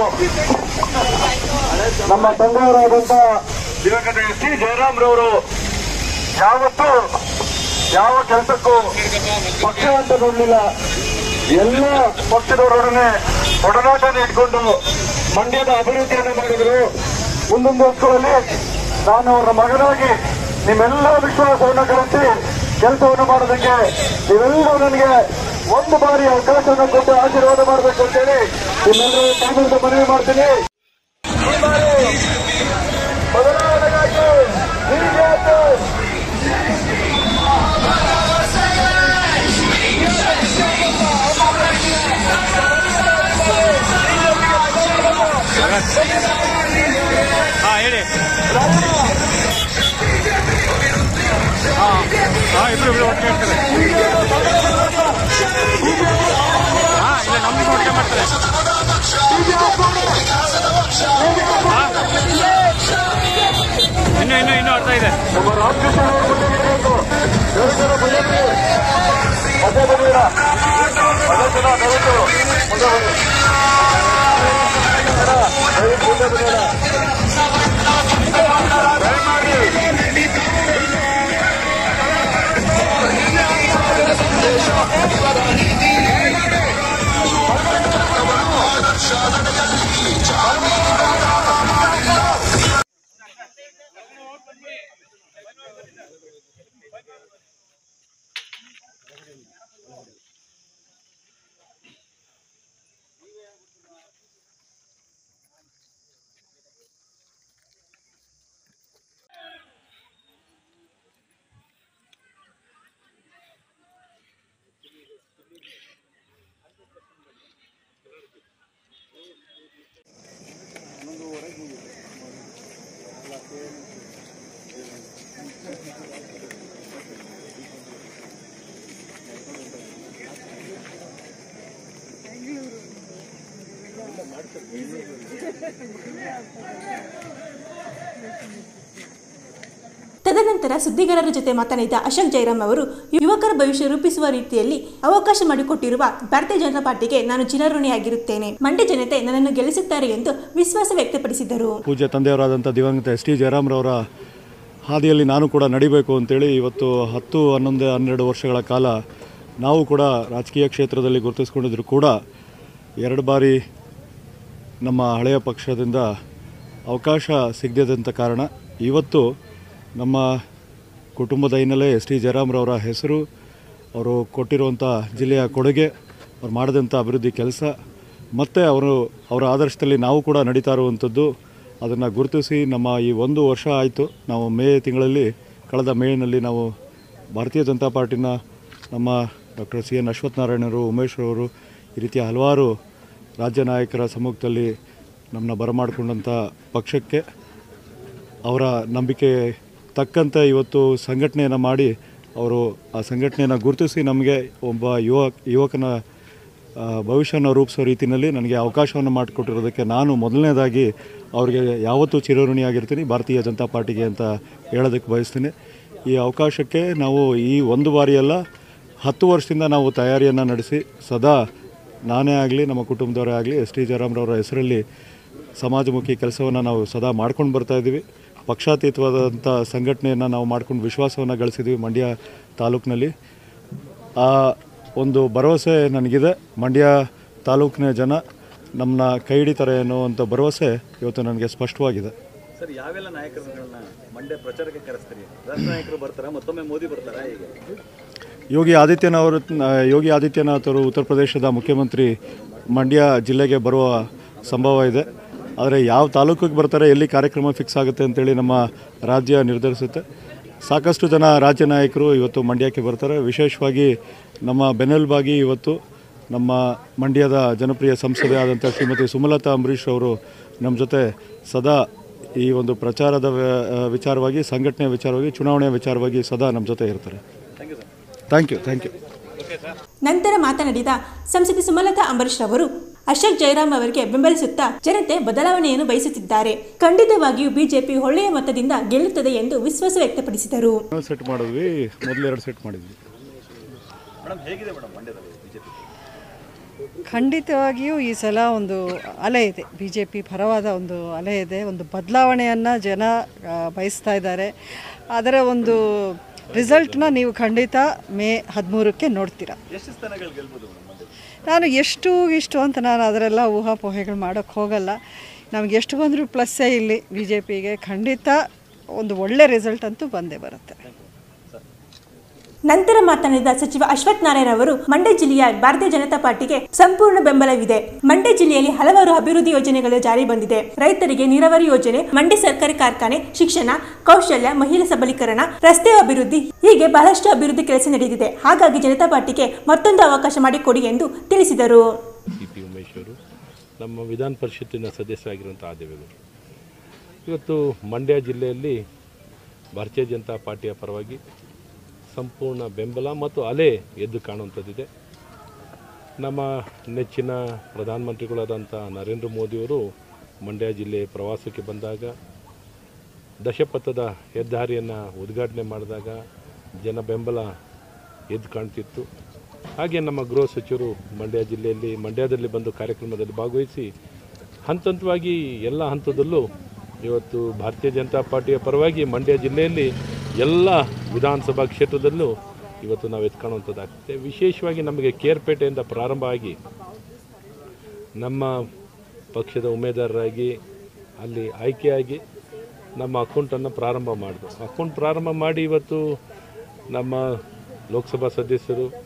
ನಮ್ಮ ತಂದೆಯವರಾದಂತ ದಿವಂಗತ ಎಸ್ ಟಿ ಜಯರಾಮ್ರವರು ಯಾವತ್ತೂ ಯಾವ ಕೆಲಸಕ್ಕೂ ಪಕ್ಷವಂತ ನೋಡಲಿಲ್ಲ ಎಲ್ಲ ಪಕ್ಷದವರೊಡನೆ ಒಡನಾಟನ ಇಟ್ಕೊಂಡು ಮಂಡ್ಯದ ಅಭಿವೃದ್ಧಿಯನ್ನು ಮಾಡಿದರು ಮುಂದೊಂದು ವರ್ಷಗಳಲ್ಲಿ ನಾನು ಅವರ ಮಗನಾಗಿ ನಿಮ್ಮೆಲ್ಲ ವಿಶ್ವಾಸವನ್ನು ಕರೆಸಿ ಕೆಲಸವನ್ನು ಮಾಡೋದಕ್ಕೆ ನೀವೆಲ್ಲರೂ ನನಗೆ ಒಂದು ಬಾರಿ ಅವಕಾಶವನ್ನು ಕೊಟ್ಟು ಆಶೀರ್ವಾದ ಮಾಡಬೇಕು ಅಂತೇಳಿ ನಿಮ್ಮೆಲ್ಲರೂ ಕಾಂಗ್ರೆಸ್ ಮನವಿ ಮಾಡ್ತೀನಿ ಈ ಬಾರಿ ಬದಲಾವಣೆಗಾಗಿ ಬಿಜೆಪಿ ಇನ್ನು ಇನ್ನು ಇನ್ನು ಅರ್ಥ ಇದೆ ನಮ್ಮ ರಾಮಕೃಷ್ಣ ಅವರು ಮುಂದೆ ಇರಬೇಕು ದಯವಿಟ್ಟು ಮುಂದೆ ಅದೇ ಬನ್ನಿರ ಅದೇ ಜನ ದಯವಿಟ್ಟು ಮುಂದೆ ಬನ್ನಿ ದಯವಿಟ್ಟು ಮುಂದೆ ಬನ್ನಿರ ದಯಮಾಡಿ ತದನಂತರ ಸುದ್ದಿಗಾರರ ಜೊತೆ ಮಾತನಾಡಿದ ಅಶೋಕ್ ಜೈರಾಮ್ ಅವರು ಯುವಕರ ಭವಿಷ್ಯ ರೂಪಿಸುವ ರೀತಿಯಲ್ಲಿ ಅವಕಾಶ ಮಾಡಿಕೊಟ್ಟಿರುವ ಭಾರತೀಯ ಜನತಾ ಪಾರ್ಟಿಗೆ ನಾನು ಚಿರಋಣಿಯಾಗಿರುತ್ತೇನೆ ಮಂಡ್ಯ ಜನತೆ ನನ್ನನ್ನು ಗೆಲ್ಲಿಸುತ್ತಾರೆ ಎಂದು ವಿಶ್ವಾಸ ವ್ಯಕ್ತಪಡಿಸಿದರು ಪೂಜ್ಯ ತಂದೆಯವರಾದಂಥ ದಿವಂಗತ ಎಸ್ ಟಿ ಜಯರಾಮ್ರವರ ಹಾದಿಯಲ್ಲಿ ನಾನು ಕೂಡ ನಡಿಬೇಕು ಅಂತೇಳಿ ಇವತ್ತು ಹತ್ತು ಹನ್ನೊಂದು ಹನ್ನೆರಡು ವರ್ಷಗಳ ಕಾಲ ನಾವು ಕೂಡ ರಾಜಕೀಯ ಕ್ಷೇತ್ರದಲ್ಲಿ ಗುರುತಿಸ್ಕೊಂಡಿದ್ರು ಕೂಡ ಎರಡು ಬಾರಿ ನಮ್ಮ ಹಳೆಯ ಪಕ್ಷದಿಂದ ಅವಕಾಶ ಸಿಗದಂಥ ಕಾರಣ ಇವತ್ತು ನಮ್ಮ ಕುಟುಂಬದ ಹಿನ್ನೆಲೆ ಎಸ್ ಟಿ ಜಯರಾಮ್ರವರ ಹೆಸರು ಅವರು ಕೊಟ್ಟಿರುವಂಥ ಜಿಲ್ಲೆಯ ಕೊಡುಗೆ ಅವ್ರು ಮಾಡಿದಂಥ ಅಭಿವೃದ್ಧಿ ಕೆಲಸ ಮತ್ತು ಅವರು ಅವರ ಆದರ್ಶದಲ್ಲಿ ನಾವು ಕೂಡ ನಡೀತಾ ಇರುವಂಥದ್ದು ಅದನ್ನು ಗುರುತಿಸಿ ನಮ್ಮ ಈ ಒಂದು ವರ್ಷ ಆಯಿತು ನಾವು ಮೇ ತಿಂಗಳಲ್ಲಿ ಕಳೆದ ಮೇನಲ್ಲಿ ನಾವು ಭಾರತೀಯ ಜನತಾ ಪಾರ್ಟಿನ ನಮ್ಮ ಡಾಕ್ಟರ್ ಸಿ ಎನ್ ಅಶ್ವತ್ಥನಾರಾಯಣರು ಉಮೇಶ್ ಅವರು ಈ ರೀತಿಯ ಹಲವಾರು ರಾಜ್ಯ ನಾಯಕರ ಸಮ್ಮುಖದಲ್ಲಿ ನಮ್ಮನ್ನ ಬರಮಾಡಿಕೊಂಡಂಥ ಪಕ್ಷಕ್ಕೆ ಅವರ ನಂಬಿಕೆ ತಕ್ಕಂತೆ ಇವತ್ತು ಸಂಘಟನೆಯನ್ನು ಮಾಡಿ ಅವರು ಆ ಸಂಘಟನೆಯನ್ನು ಗುರುತಿಸಿ ನಮಗೆ ಒಬ್ಬ ಯುವ ಯುವಕನ ಆ, ಭವಿಷ್ಯನ ರೂಪಿಸೋ ರೀತಿಯಲ್ಲಿ ನನಗೆ ಅವಕಾಶವನ್ನು ಮಾಡಿಕೊಟ್ಟಿರೋದಕ್ಕೆ ನಾನು ಮೊದಲನೇದಾಗಿ ಅವರಿಗೆ ಯಾವತ್ತೂ ಚಿರಋಣಿಯಾಗಿರ್ತೀನಿ ಭಾರತೀಯ ಜನತಾ ಪಾರ್ಟಿಗೆ ಅಂತ ಹೇಳೋದಕ್ಕೆ ಬಯಸ್ತೀನಿ ಈ ಅವಕಾಶಕ್ಕೆ ನಾವು ಈ ಒಂದು ಬಾರಿಯಲ್ಲ ಹತ್ತು ವರ್ಷದಿಂದ ನಾವು ತಯಾರಿಯನ್ನು ನಡೆಸಿ ಸದಾ ನಾನೇ ಆಗಲಿ ನಮ್ಮ ಕುಟುಂಬದವರೇ ಆಗಲಿ ಎಸ್ ಟಿ ಜಯರಾಮ್ರವರ ಹೆಸರಲ್ಲಿ ಸಮಾಜಮುಖಿ ಕೆಲಸವನ್ನು ನಾವು ಸದಾ ಮಾಡ್ಕೊಂಡು ಬರ್ತಾ ಇದ್ದೀವಿ ಪಕ್ಷಾತೀತವಾದಂಥ ಸಂಘಟನೆಯನ್ನು ನಾವು ಮಾಡ್ಕೊಂಡು ವಿಶ್ವಾಸವನ್ನು ಗಳಿಸಿದ್ವಿ ಮಂಡ್ಯ ತಾಲೂಕಿನಲ್ಲಿ ಆ ಒಂದು ಭರವಸೆ ನನಗಿದೆ ಮಂಡ್ಯ ತಾಲೂಕಿನ ಜನ ನಮ್ಮನ್ನ ಕೈ ಹಿಡಿತಾರೆ ಅನ್ನುವಂಥ ಭರವಸೆ ಇವತ್ತು ನನಗೆ ಸ್ಪಷ್ಟವಾಗಿದೆ ಸರ್ ಯಾವೆಲ್ಲ ನಾಯಕರುಗಳನ್ನ ಮಂಡ್ಯ ಪ್ರಚಾರಕ್ಕೆ ಕರೆಸ್ತೀರಿ ರಾಷ್ಟ್ರ ನಾಯಕರು ಬರ್ತಾರಾ ಮತ್ತೊಮ್ಮೆ ಮೋದಿ ಬರ್ತಾರಾ ಹೇಗೆ ಯೋಗಿ ಆದಿತ್ಯನಾಥ್ ಯೋಗಿ ಆದಿತ್ಯನಾಥ್ ಅವರು ಉತ್ತರ ಪ್ರದೇಶದ ಮುಖ್ಯಮಂತ್ರಿ ಮಂಡ್ಯ ಜಿಲ್ಲೆಗೆ ಬರುವ ಸಂಭವ ಇದೆ ಆದರೆ ಯಾವ ತಾಲೂಕಿಗೆ ಬರ್ತಾರೆ ಎಲ್ಲಿ ಕಾರ್ಯಕ್ರಮ ಫಿಕ್ಸ್ ಆಗುತ್ತೆ ಅಂತೇಳಿ ನಮ್ಮ ರಾಜ್ಯ ನಿರ್ಧರಿಸುತ್ತೆ ಸಾಕಷ್ಟು ಜನ ರಾಜ್ಯ ನಾಯಕರು ಇವತ್ತು ಮಂಡ್ಯಕ್ಕೆ ಬರ್ತಾರೆ ವಿಶೇಷವಾಗಿ ನಮ್ಮ ಬೆನ್ನೆಲುಬಾಗಿ ಇವತ್ತು ನಮ್ಮ ಮಂಡ್ಯದ ಜನಪ್ರಿಯ ಸಂಸದೆ ಆದಂಥ ಶ್ರೀಮತಿ ಸುಮಲತಾ ಅಂಬರೀಷ್ ಅವರು ನಮ್ಮ ಜೊತೆ ಸದಾ ಈ ಒಂದು ಪ್ರಚಾರದ ವ- ವಿಚಾರವಾಗಿ ಸಂಘಟನೆ ವಿಚಾರವಾಗಿ ಚುನಾವಣೆಯ ವಿಚಾರವಾಗಿ ಸದಾ ನಮ್ಮ ಜೊತೆ ಇರ್ತಾರೆ ಥ್ಯಾಂಕ್ ಯು ಥ್ಯಾಂಕ್ ಯು ನಂತರ ಮಾತನಾಡಿದ ಸಂಸದೆ ಸುಮಲತಾ ಅಂಬರೀಶ್ ಅವರು ಅಶೋಕ್ ಜಯರಾಮ್ ಅವರಿಗೆ ಬೆಂಬಲಿಸುತ್ತಾ ಜನತೆ ಬದಲಾವಣೆಯನ್ನು ಬಯಸುತ್ತಿದ್ದಾರೆ ಖಂಡಿತವಾಗಿಯೂ ಬಿಜೆಪಿ ಒಳ್ಳೆಯ ಮತದಿಂದ ಗೆಲ್ಲುತ್ತದೆ ಎಂದು ವಿಶ್ವಾಸ ವ್ಯಕ್ತಪಡಿಸಿದರು ಸೆಟ್ ಮಾಡಿದ್ವಿ ಮೊದಲು ಎರಡು ಸೆಟ್ ಮಾಡಿದ್ವಿ ಮೇಡಮ್ ಹೇಗಿದೆ ಮೇಡಮ್ ಮಂಡ್ಯದಲ್ಲಿ ಬಿಜೆಪಿ ಖಂಡಿತವಾಗಿಯೂ ಈ ಸಲ ಒಂದು ಅಲೆ ಇದೆ ಬಿ ಜೆ ಪಿ ಪರವಾದ ಒಂದು ಅಲೆ ಇದೆ ಒಂದು ಬದಲಾವಣೆಯನ್ನು ಜನ ಆ, ಬಯಸ್ತಾ ಇದ್ದಾರೆ ಅದರ ಒಂದು ರಿಸಲ್ಟ್ನ ನೀವು ಖಂಡಿತ ಮೇ ಹದಿಮೂರಕ್ಕೆ ನೋಡ್ತೀರಾ ಎಷ್ಟು ಸ್ಥಾನಗಳು ಗೆಲ್ಬೋದು ಮೇಡಮ್ ಮಂಡ್ಯದಲ್ಲಿ ನಾನು ಎಷ್ಟು ಇಷ್ಟು ಅಂತ ನಾನು ಅದರೆಲ್ಲ ಊಹಾಪೋಹೆಗಳು ಮಾಡೋಕ್ಕೆ ಹೋಗಲ್ಲ ನಮ್ಗೆ ಎಷ್ಟು ಬಂದರೂ ಪ್ಲಸ್ಸೇ ಇಲ್ಲಿ ಬಿ ಜೆ ಪಿಗೆ ಖಂಡಿತ ಒಂದು ಒಳ್ಳೆ ರಿಸಲ್ಟ್ ಅಂತೂ ಬಂದೇ ಬರುತ್ತೆ ನಂತರ ಮಾತನಾಡಿದ ಸಚಿವ ಅಶ್ವಥ್ ನಾರಾಯಣ ಅವರು ಮಂಡ್ಯ ಜಿಲ್ಲೆಯ ಭಾರತೀಯ ಜನತಾ ಪಾರ್ಟಿಗೆ ಸಂಪೂರ್ಣ ಬೆಂಬಲವಿದೆ ಮಂಡ್ಯ ಜಿಲ್ಲೆಯಲ್ಲಿ ಹಲವಾರು ಅಭಿವೃದ್ಧಿ ಯೋಜನೆಗಳು ಜಾರಿ ಬಂದಿದೆ ರೈತರಿಗೆ ನೀರಾವರಿ ಯೋಜನೆ ಮಂಡ್ಯ ಸರ್ಕಾರಿ ಕಾರ್ಖಾನೆ ಶಿಕ್ಷಣ ಕೌಶಲ್ಯ ಮಹಿಳಾ ಸಬಲೀಕರಣ ರಸ್ತೆ ಅಭಿವೃದ್ಧಿ ಹೀಗೆ ಬಹಳಷ್ಟು ಅಭಿವೃದ್ಧಿ ಕೆಲಸ ನಡೆದಿದೆ ಹಾಗಾಗಿ ಜನತಾ ಪಾರ್ಟಿಗೆ ಮತ್ತೊಂದು ಅವಕಾಶ ಮಾಡಿಕೊಡಿ ಎಂದು ತಿಳಿಸಿದರು ಸಿ ಪಿ ಉಮೇಶ್ ಅವರು ನಮ್ಮ ವಿಧಾನ ಪರಿಷತ್ತಿನ ಸದಸ್ಯರಾಗಿರುವಂಥ ಆದೇವೇಗೌಡರು ಇವತ್ತು ಮಂಡ್ಯ ಜಿಲ್ಲೆಯಲ್ಲಿ ಭಾರತೀಯ ಜನತಾ ಪಾರ್ಟಿಯ ಪರವಾಗಿ ಸಂಪೂರ್ಣ ಬೆಂಬಲ ಮತ್ತು ಅಲೆ ಎದ್ದು ಕಾಣುವಂಥದ್ದಿದೆ ನಮ್ಮ ನೆಚ್ಚಿನ ಪ್ರಧಾನಮಂತ್ರಿಗಳಾದಂಥ ನರೇಂದ್ರ ಮೋದಿಯವರು ಮಂಡ್ಯ ಜಿಲ್ಲೆ ಪ್ರವಾಸಕ್ಕೆ ಬಂದಾಗ ದಶಪಥದ ಹೆದ್ದಾರಿಯನ್ನು ಉದ್ಘಾಟನೆ ಮಾಡಿದಾಗ ಜನ ಬೆಂಬಲ ಎದ್ದು ಕಾಣ್ತಿತ್ತು ಹಾಗೆ ನಮ್ಮ ಗೃಹ ಸಚಿವರು ಮಂಡ್ಯ ಜಿಲ್ಲೆಯಲ್ಲಿ ಮಂಡ್ಯದಲ್ಲಿ ಬಂದು ಕಾರ್ಯಕ್ರಮದಲ್ಲಿ ಭಾಗವಹಿಸಿ ಹಂತ ಹಂತವಾಗಿ ಎಲ್ಲ ಹಂತದಲ್ಲೂ ಇವತ್ತು ಭಾರತೀಯ ಜನತಾ ಪಾರ್ಟಿಯ ಪರವಾಗಿ ಮಂಡ್ಯ ಜಿಲ್ಲೆಯಲ್ಲಿ ಎಲ್ಲ ವಿಧಾನಸಭಾ ಕ್ಷೇತ್ರದಲ್ಲೂ ಇವತ್ತು ನಾವು ಎತ್ಕೊಳ್ಳುವಂಥದ್ದಾಗ್ತದೆ ವಿಶೇಷವಾಗಿ ನಮಗೆ ಕೇರ್ಪೇಟೆಯಿಂದ ಪ್ರಾರಂಭ ಆಗಿ ನಮ್ಮ ಪಕ್ಷದ ಉಮೇದಾರರಾಗಿ ಅಲ್ಲಿ ಆಯ್ಕೆಯಾಗಿ ನಮ್ಮ ಅಕೌಂಟನ್ನು ಪ್ರಾರಂಭ ಮಾಡಿದ್ರು ಅಕೌಂಟ್ ಪ್ರಾರಂಭ ಮಾಡಿ ಇವತ್ತು ನಮ್ಮ ಲೋಕಸಭಾ ಸದಸ್ಯರು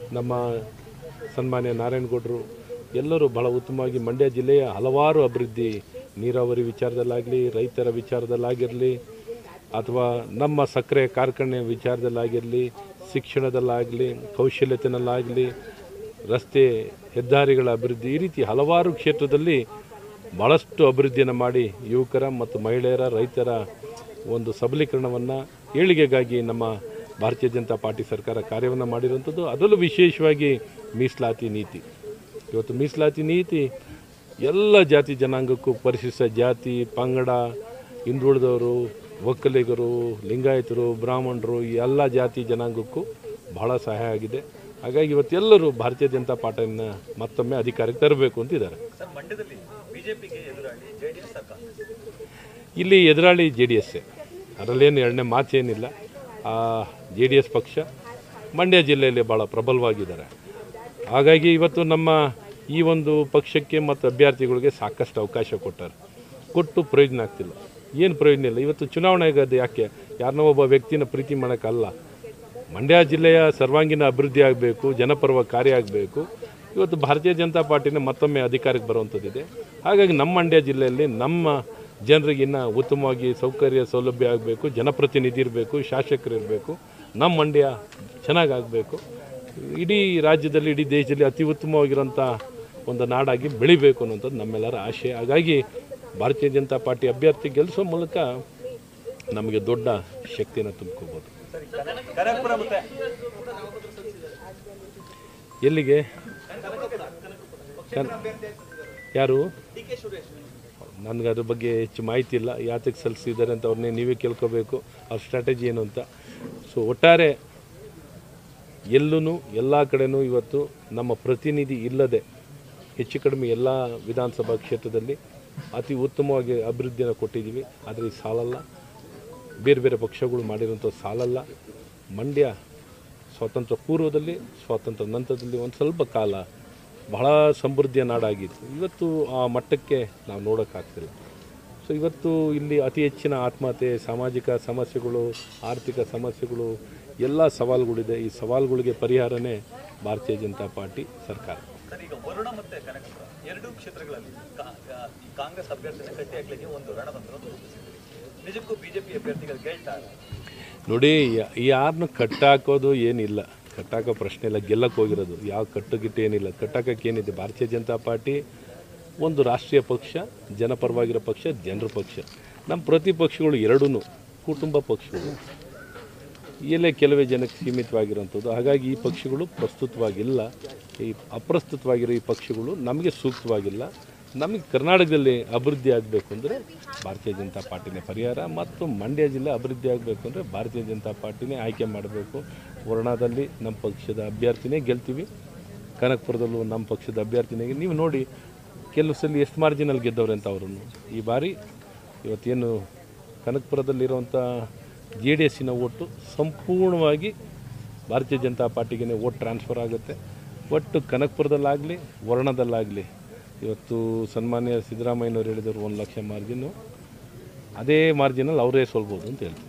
ನಮ್ಮ ಸನ್ಮಾನ್ಯ ನಾರಾಯಣಗೌಡರು ಎಲ್ಲರೂ ಬಹಳ ಉತ್ತಮವಾಗಿ ಮಂಡ್ಯ ಜಿಲ್ಲೆಯ ಹಲವಾರು ಅಭಿವೃದ್ಧಿ ನೀರಾವರಿ ವಿಚಾರದಲ್ಲಾಗಲಿ ರೈತರ ವಿಚಾರದಲ್ಲಾಗಿರಲಿ ಅಥವಾ ನಮ್ಮ ಸಕ್ಕರೆ ಕಾರ್ಖಾನೆ ವಿಚಾರದಲ್ಲಾಗಿರಲಿ ಶಿಕ್ಷಣದಲ್ಲಾಗಲಿ ಕೌಶಲ್ಯತೆಯಲ್ಲಾಗಲಿ ರಸ್ತೆ ಹೆದ್ದಾರಿಗಳ ಅಭಿವೃದ್ಧಿ ಈ ರೀತಿ ಹಲವಾರು ಕ್ಷೇತ್ರದಲ್ಲಿ ಭಾಳಷ್ಟು ಅಭಿವೃದ್ಧಿಯನ್ನು ಮಾಡಿ ಯುವಕರ ಮತ್ತು ಮಹಿಳೆಯರ ರೈತರ ಒಂದು ಸಬಲೀಕರಣವನ್ನು ಏಳಿಗೆಗಾಗಿ ನಮ್ಮ ಭಾರತೀಯ ಜನತಾ ಪಾರ್ಟಿ ಸರ್ಕಾರ ಕಾರ್ಯವನ್ನು ಮಾಡಿರುವಂಥದ್ದು ಅದರಲ್ಲೂ ವಿಶೇಷವಾಗಿ ಮೀಸಲಾತಿ ನೀತಿ ಇವತ್ತು ಮೀಸಲಾತಿ ನೀತಿ ಎಲ್ಲ ಜಾತಿ ಜನಾಂಗಕ್ಕೂ ಪರಿಶಿಷ್ಟ ಜಾತಿ ಪಂಗಡ ಹಿಂದುಳಿದವರು ಒಕ್ಕಲಿಗರು ಲಿಂಗಾಯತರು ಬ್ರಾಹ್ಮಣರು ಈ ಎಲ್ಲ ಜಾತಿ ಜನಾಂಗಕ್ಕೂ ಬಹಳ ಸಹಾಯ ಆಗಿದೆ ಹಾಗಾಗಿ ಇವತ್ತೆಲ್ಲರೂ ಭಾರತೀಯ ಜನತಾ ಪಾರ್ಟಿಯನ್ನು ಮತ್ತೊಮ್ಮೆ ಅಧಿಕಾರಕ್ಕೆ ತರಬೇಕು ಅಂತಿದ್ದಾರೆ ಸರ್ ಮಂಡ್ಯದಲ್ಲಿ ಬಿಜೆಪಿಗೆ ಎದುರಾಳಿ ಜೆಡಿಎಸ್ ಸರ್ಕಾರ ಇಲ್ಲಿ ಎದುರಾಳಿ ಜೆ ಡಿ ಎಸ್ಸೇ ಅದರಲ್ಲೇನು ಎರಡನೇ ಮಾತೇನಿಲ್ಲ ಜೆ ಡಿ ಎಸ್ ಪಕ್ಷ ಮಂಡ್ಯ ಜಿಲ್ಲೆಯಲ್ಲಿ ಭಾಳ ಪ್ರಬಲವಾಗಿದ್ದಾರೆ ಹಾಗಾಗಿ ಇವತ್ತು ನಮ್ಮ ಈ ಒಂದು ಪಕ್ಷಕ್ಕೆ ಮತ್ತು ಅಭ್ಯರ್ಥಿಗಳಿಗೆ ಸಾಕಷ್ಟು ಅವಕಾಶ ಕೊಟ್ಟಾರೆ ಕೊಟ್ಟು ಪ್ರಯೋಜನ ಆಗ್ತಿಲ್ಲ ಏನು ಪ್ರಯೋಜನ ಇಲ್ಲ ಇವತ್ತು ಚುನಾವಣೆ ಆಗೋದು ಯಾಕೆ ಯಾರನ್ನೋ ಒಬ್ಬ ವ್ಯಕ್ತಿನ ಪ್ರೀತಿ ಮಾಡೋಕ್ಕಲ್ಲ ಮಂಡ್ಯ ಜಿಲ್ಲೆಯ ಸರ್ವಾಂಗೀಣ ಅಭಿವೃದ್ಧಿ ಆಗಬೇಕು ಜನಪರವ ಕಾರ್ಯ ಆಗಬೇಕು ಇವತ್ತು ಭಾರತೀಯ ಜನತಾ ಪಾರ್ಟಿನ ಮತ್ತೊಮ್ಮೆ ಅಧಿಕಾರಕ್ಕೆ ಬರುವಂಥದ್ದಿದೆ ಹಾಗಾಗಿ ನಮ್ಮ ಮಂಡ್ಯ ಜಿಲ್ಲೆಯಲ್ಲಿ ನಮ್ಮ ಜನರಿಗೆ ಇನ್ನೂ ಉತ್ತಮವಾಗಿ ಸೌಕರ್ಯ ಸೌಲಭ್ಯ ಆಗಬೇಕು ಜನಪ್ರತಿನಿಧಿ ಇರಬೇಕು ಶಾಸಕರು ಇರಬೇಕು ನಮ್ಮ ಮಂಡ್ಯ ಚೆನ್ನಾಗಾಗಬೇಕು ಇಡೀ ರಾಜ್ಯದಲ್ಲಿ ಇಡೀ ದೇಶದಲ್ಲಿ ಅತಿ ಉತ್ತಮವಾಗಿರೋಂಥ ಒಂದು ನಾಡಾಗಿ ಬೆಳಿಬೇಕು ಅನ್ನೋಂಥದ್ದು ನಮ್ಮೆಲ್ಲರ ಆಶೆ ಹಾಗಾಗಿ ಭಾರತೀಯ ಜನತಾ ಪಾರ್ಟಿ ಅಭ್ಯರ್ಥಿ ಗೆಲ್ಲಿಸೋ ಮೂಲಕ ನಮಗೆ ದೊಡ್ಡ ಶಕ್ತಿಯನ್ನು ತುಂಬ್ಕೋಬೋದು ಕನಕಪುರ ಮತ್ತೆ ಎಲ್ಲಿಗೆ ಕನ್- ಯಾರು ನನಗೆ ಅದ್ರ ಬಗ್ಗೆ ಹೆಚ್ಚು ಮಾಹಿತಿ ಇಲ್ಲ ಯಾತಕ್ಕೆ ಸಲ್ಲಿಸಿದ್ದಾರೆ ಅಂತ ಅವ್ರನ್ನೇ ನೀವೇ ಕೇಳ್ಕೋಬೇಕು ಅವ್ರ ಸ್ಟ್ರಾಟಜಿ ಏನು ಅಂತ ಸೊ ಒಟ್ಟಾರೆ ಎಲ್ಲೂ ಎಲ್ಲ ಕಡೆನೂ ಇವತ್ತು ನಮ್ಮ ಪ್ರತಿನಿಧಿ ಇಲ್ಲದೆ ಹೆಚ್ಚು ಕಡಿಮೆ ಎಲ್ಲ ವಿಧಾನಸಭಾ ಕ್ಷೇತ್ರದಲ್ಲಿ ಅತಿ ಉತ್ತಮವಾಗಿ ಅಭಿವೃದ್ಧಿಯನ್ನು ಕೊಟ್ಟಿದ್ದೀವಿ ಆದರೆ ಇದು ಸಾಲಲ್ಲ ಬೇರೆ ಬೇರೆ ಪಕ್ಷಗಳು ಮಾಡಿರೋಂಥ ಸಾಲಲ್ಲ ಮಂಡ್ಯ ಸ್ವಾತಂತ್ರ್ಯ ಪೂರ್ವದಲ್ಲಿ ಸ್ವಾತಂತ್ರ್ಯ ನಂತರದಲ್ಲಿ ಒಂದು ಸ್ವಲ್ಪ ಕಾಲ ಬಹಳ ಸಮೃದ್ಧಿಯ ನಾಡಾಗಿತ್ತು ಇವತ್ತು ಆ ಮಟ್ಟಕ್ಕೆ ನಾವು ನೋಡೋಕ್ಕಾಗ್ತಿಲ್ಲ ಸೊ ಇವತ್ತು ಇಲ್ಲಿ ಅತಿ ಹೆಚ್ಚಿನ ಆತ್ಮಹತ್ಯೆ ಸಾಮಾಜಿಕ ಸಮಸ್ಯೆಗಳು ಆರ್ಥಿಕ ಸಮಸ್ಯೆಗಳು ಎಲ್ಲ ಸವಾಲುಗಳಿದೆ ಈ ಸವಾಲುಗಳಿಗೆ ಪರಿಹಾರನೇ ಭಾರತೀಯ ಜನತಾ ಪಾರ್ಟಿ ಸರ್ಕಾರ ಸರ್ ಈಗ ವರುಣ ಮತ್ತೆ ಕನಕಪುರ ಎರಡೂ ಕ್ಷೇತ್ರಗಳಲ್ಲಿ ಕಾ- ಆ, ಈ ಕಾಂಗ್ರೆಸ್ ಅಭ್ಯರ್ಥಿನ ಕಟ್ಟಿ ಹಾಕ್ಲಿಕ್ಕೆ ಒಂದು ರಣತಂತ್ರ ರೂಪಿಸಿದ್ರಿ ನಿಜಕ್ಕೂ ಬಿಜೆಪಿ ಅಭ್ಯರ್ಥಿಗಳು ಗೆಲ್ತಾರೆ ನೋಡಿ ಯಾ- ಯಾರನ್ನು ಕಟ್ಟಾಕೋದು ಏನಿಲ್ಲ ಕಟ್ಟಾಕೋ ಪ್ರಶ್ನೆ ಇಲ್ಲ ಗೆಲ್ಲಕ್ಕೆ ಹೋಗಿರೋದು ಯಾವ ಕಟ್ಟುಗಿಟ್ಟು ಏನಿಲ್ಲ ಕಟ್ಟಾಕಕ್ಕೆ ಏನಿದೆ ಭಾರತೀಯ ಜನತಾ ಪಾರ್ಟಿ ಒಂದು ರಾಷ್ಟ್ರೀಯ ಪಕ್ಷ ಜನಪರವಾಗಿರೋ ಪಕ್ಷ ಜನರ ಪಕ್ಷ ನಮ್ಮ ಪ್ರತಿಪಕ್ಷಗಳು ಎರಡೂ ಕುಟುಂಬ ಪಕ್ಷಗಳು ಎಲ್ಲೇ ಕೆಲವೇ ಜನಕ್ಕೆ ಸೀಮಿತವಾಗಿರೋಂಥದ್ದು ಹಾಗಾಗಿ ಈ ಪಕ್ಷಗಳು ಪ್ರಸ್ತುತವಾಗಿಲ್ಲ ಈ ಅಪ್ರಸ್ತುತವಾಗಿರೋ ಈ ಪಕ್ಷಗಳು ನಮಗೆ ಸೂಕ್ತವಾಗಿಲ್ಲ ನಮಗೆ ಕರ್ನಾಟಕದಲ್ಲಿ ಅಭಿವೃದ್ಧಿ ಆಗಬೇಕು ಅಂದರೆ ಭಾರತೀಯ ಜನತಾ ಪಾರ್ಟಿನೇ ಪರಿಹಾರ ಮತ್ತು ಮಂಡ್ಯ ಜಿಲ್ಲೆ ಅಭಿವೃದ್ಧಿ ಆಗಬೇಕು ಅಂದರೆ ಭಾರತೀಯ ಜನತಾ ಪಾರ್ಟಿನೇ ಆಯ್ಕೆ ಮಾಡಬೇಕು ವರ್ಣದಲ್ಲಿ ನಮ್ಮ ಪಕ್ಷದ ಅಭ್ಯರ್ಥಿನೇ ಗೆಲ್ತೀವಿ ಕನಕಪುರದಲ್ಲೂ ನಮ್ಮ ಪಕ್ಷದ ಅಭ್ಯರ್ಥಿನೇ ನೀವು ನೋಡಿ ಕೆಲವು ಸಲ ಎಷ್ಟು ಮಾರ್ಜಿನಲ್ಲಿ ಗೆದ್ದವ್ರೆ ಅಂತ ಅವರನ್ನು ಈ ಬಾರಿ ಇವತ್ತೇನು ಕನಕಪುರದಲ್ಲಿರುವಂಥ ಜೆ ಡಿ ಎಸ್ಸಿನ ಓಟು ಸಂಪೂರ್ಣವಾಗಿ ಭಾರತೀಯ ಜನತಾ ಪಾರ್ಟಿಗೆ ಓಟ್ ಟ್ರಾನ್ಸ್ಫರ್ ಆಗುತ್ತೆ ಒಟ್ಟು ಕನಕಪುರದಲ್ಲಾಗಲಿ ವರ್ಣದಲ್ಲಾಗಲಿ ಇವತ್ತು ಸನ್ಮಾನ್ಯ ಸಿದ್ದರಾಮಯ್ಯನವ್ರು ಹೇಳಿದರು ಒಂದು ಲಕ್ಷ ಮಾರ್ಜಿನ್ನು ಅದೇ ಮಾರ್ಜಿನಲ್ಲಿ ಅವರೇ ಸೋಲ್ಬೋದು ಅಂತ ಹೇಳ್ತೀನಿ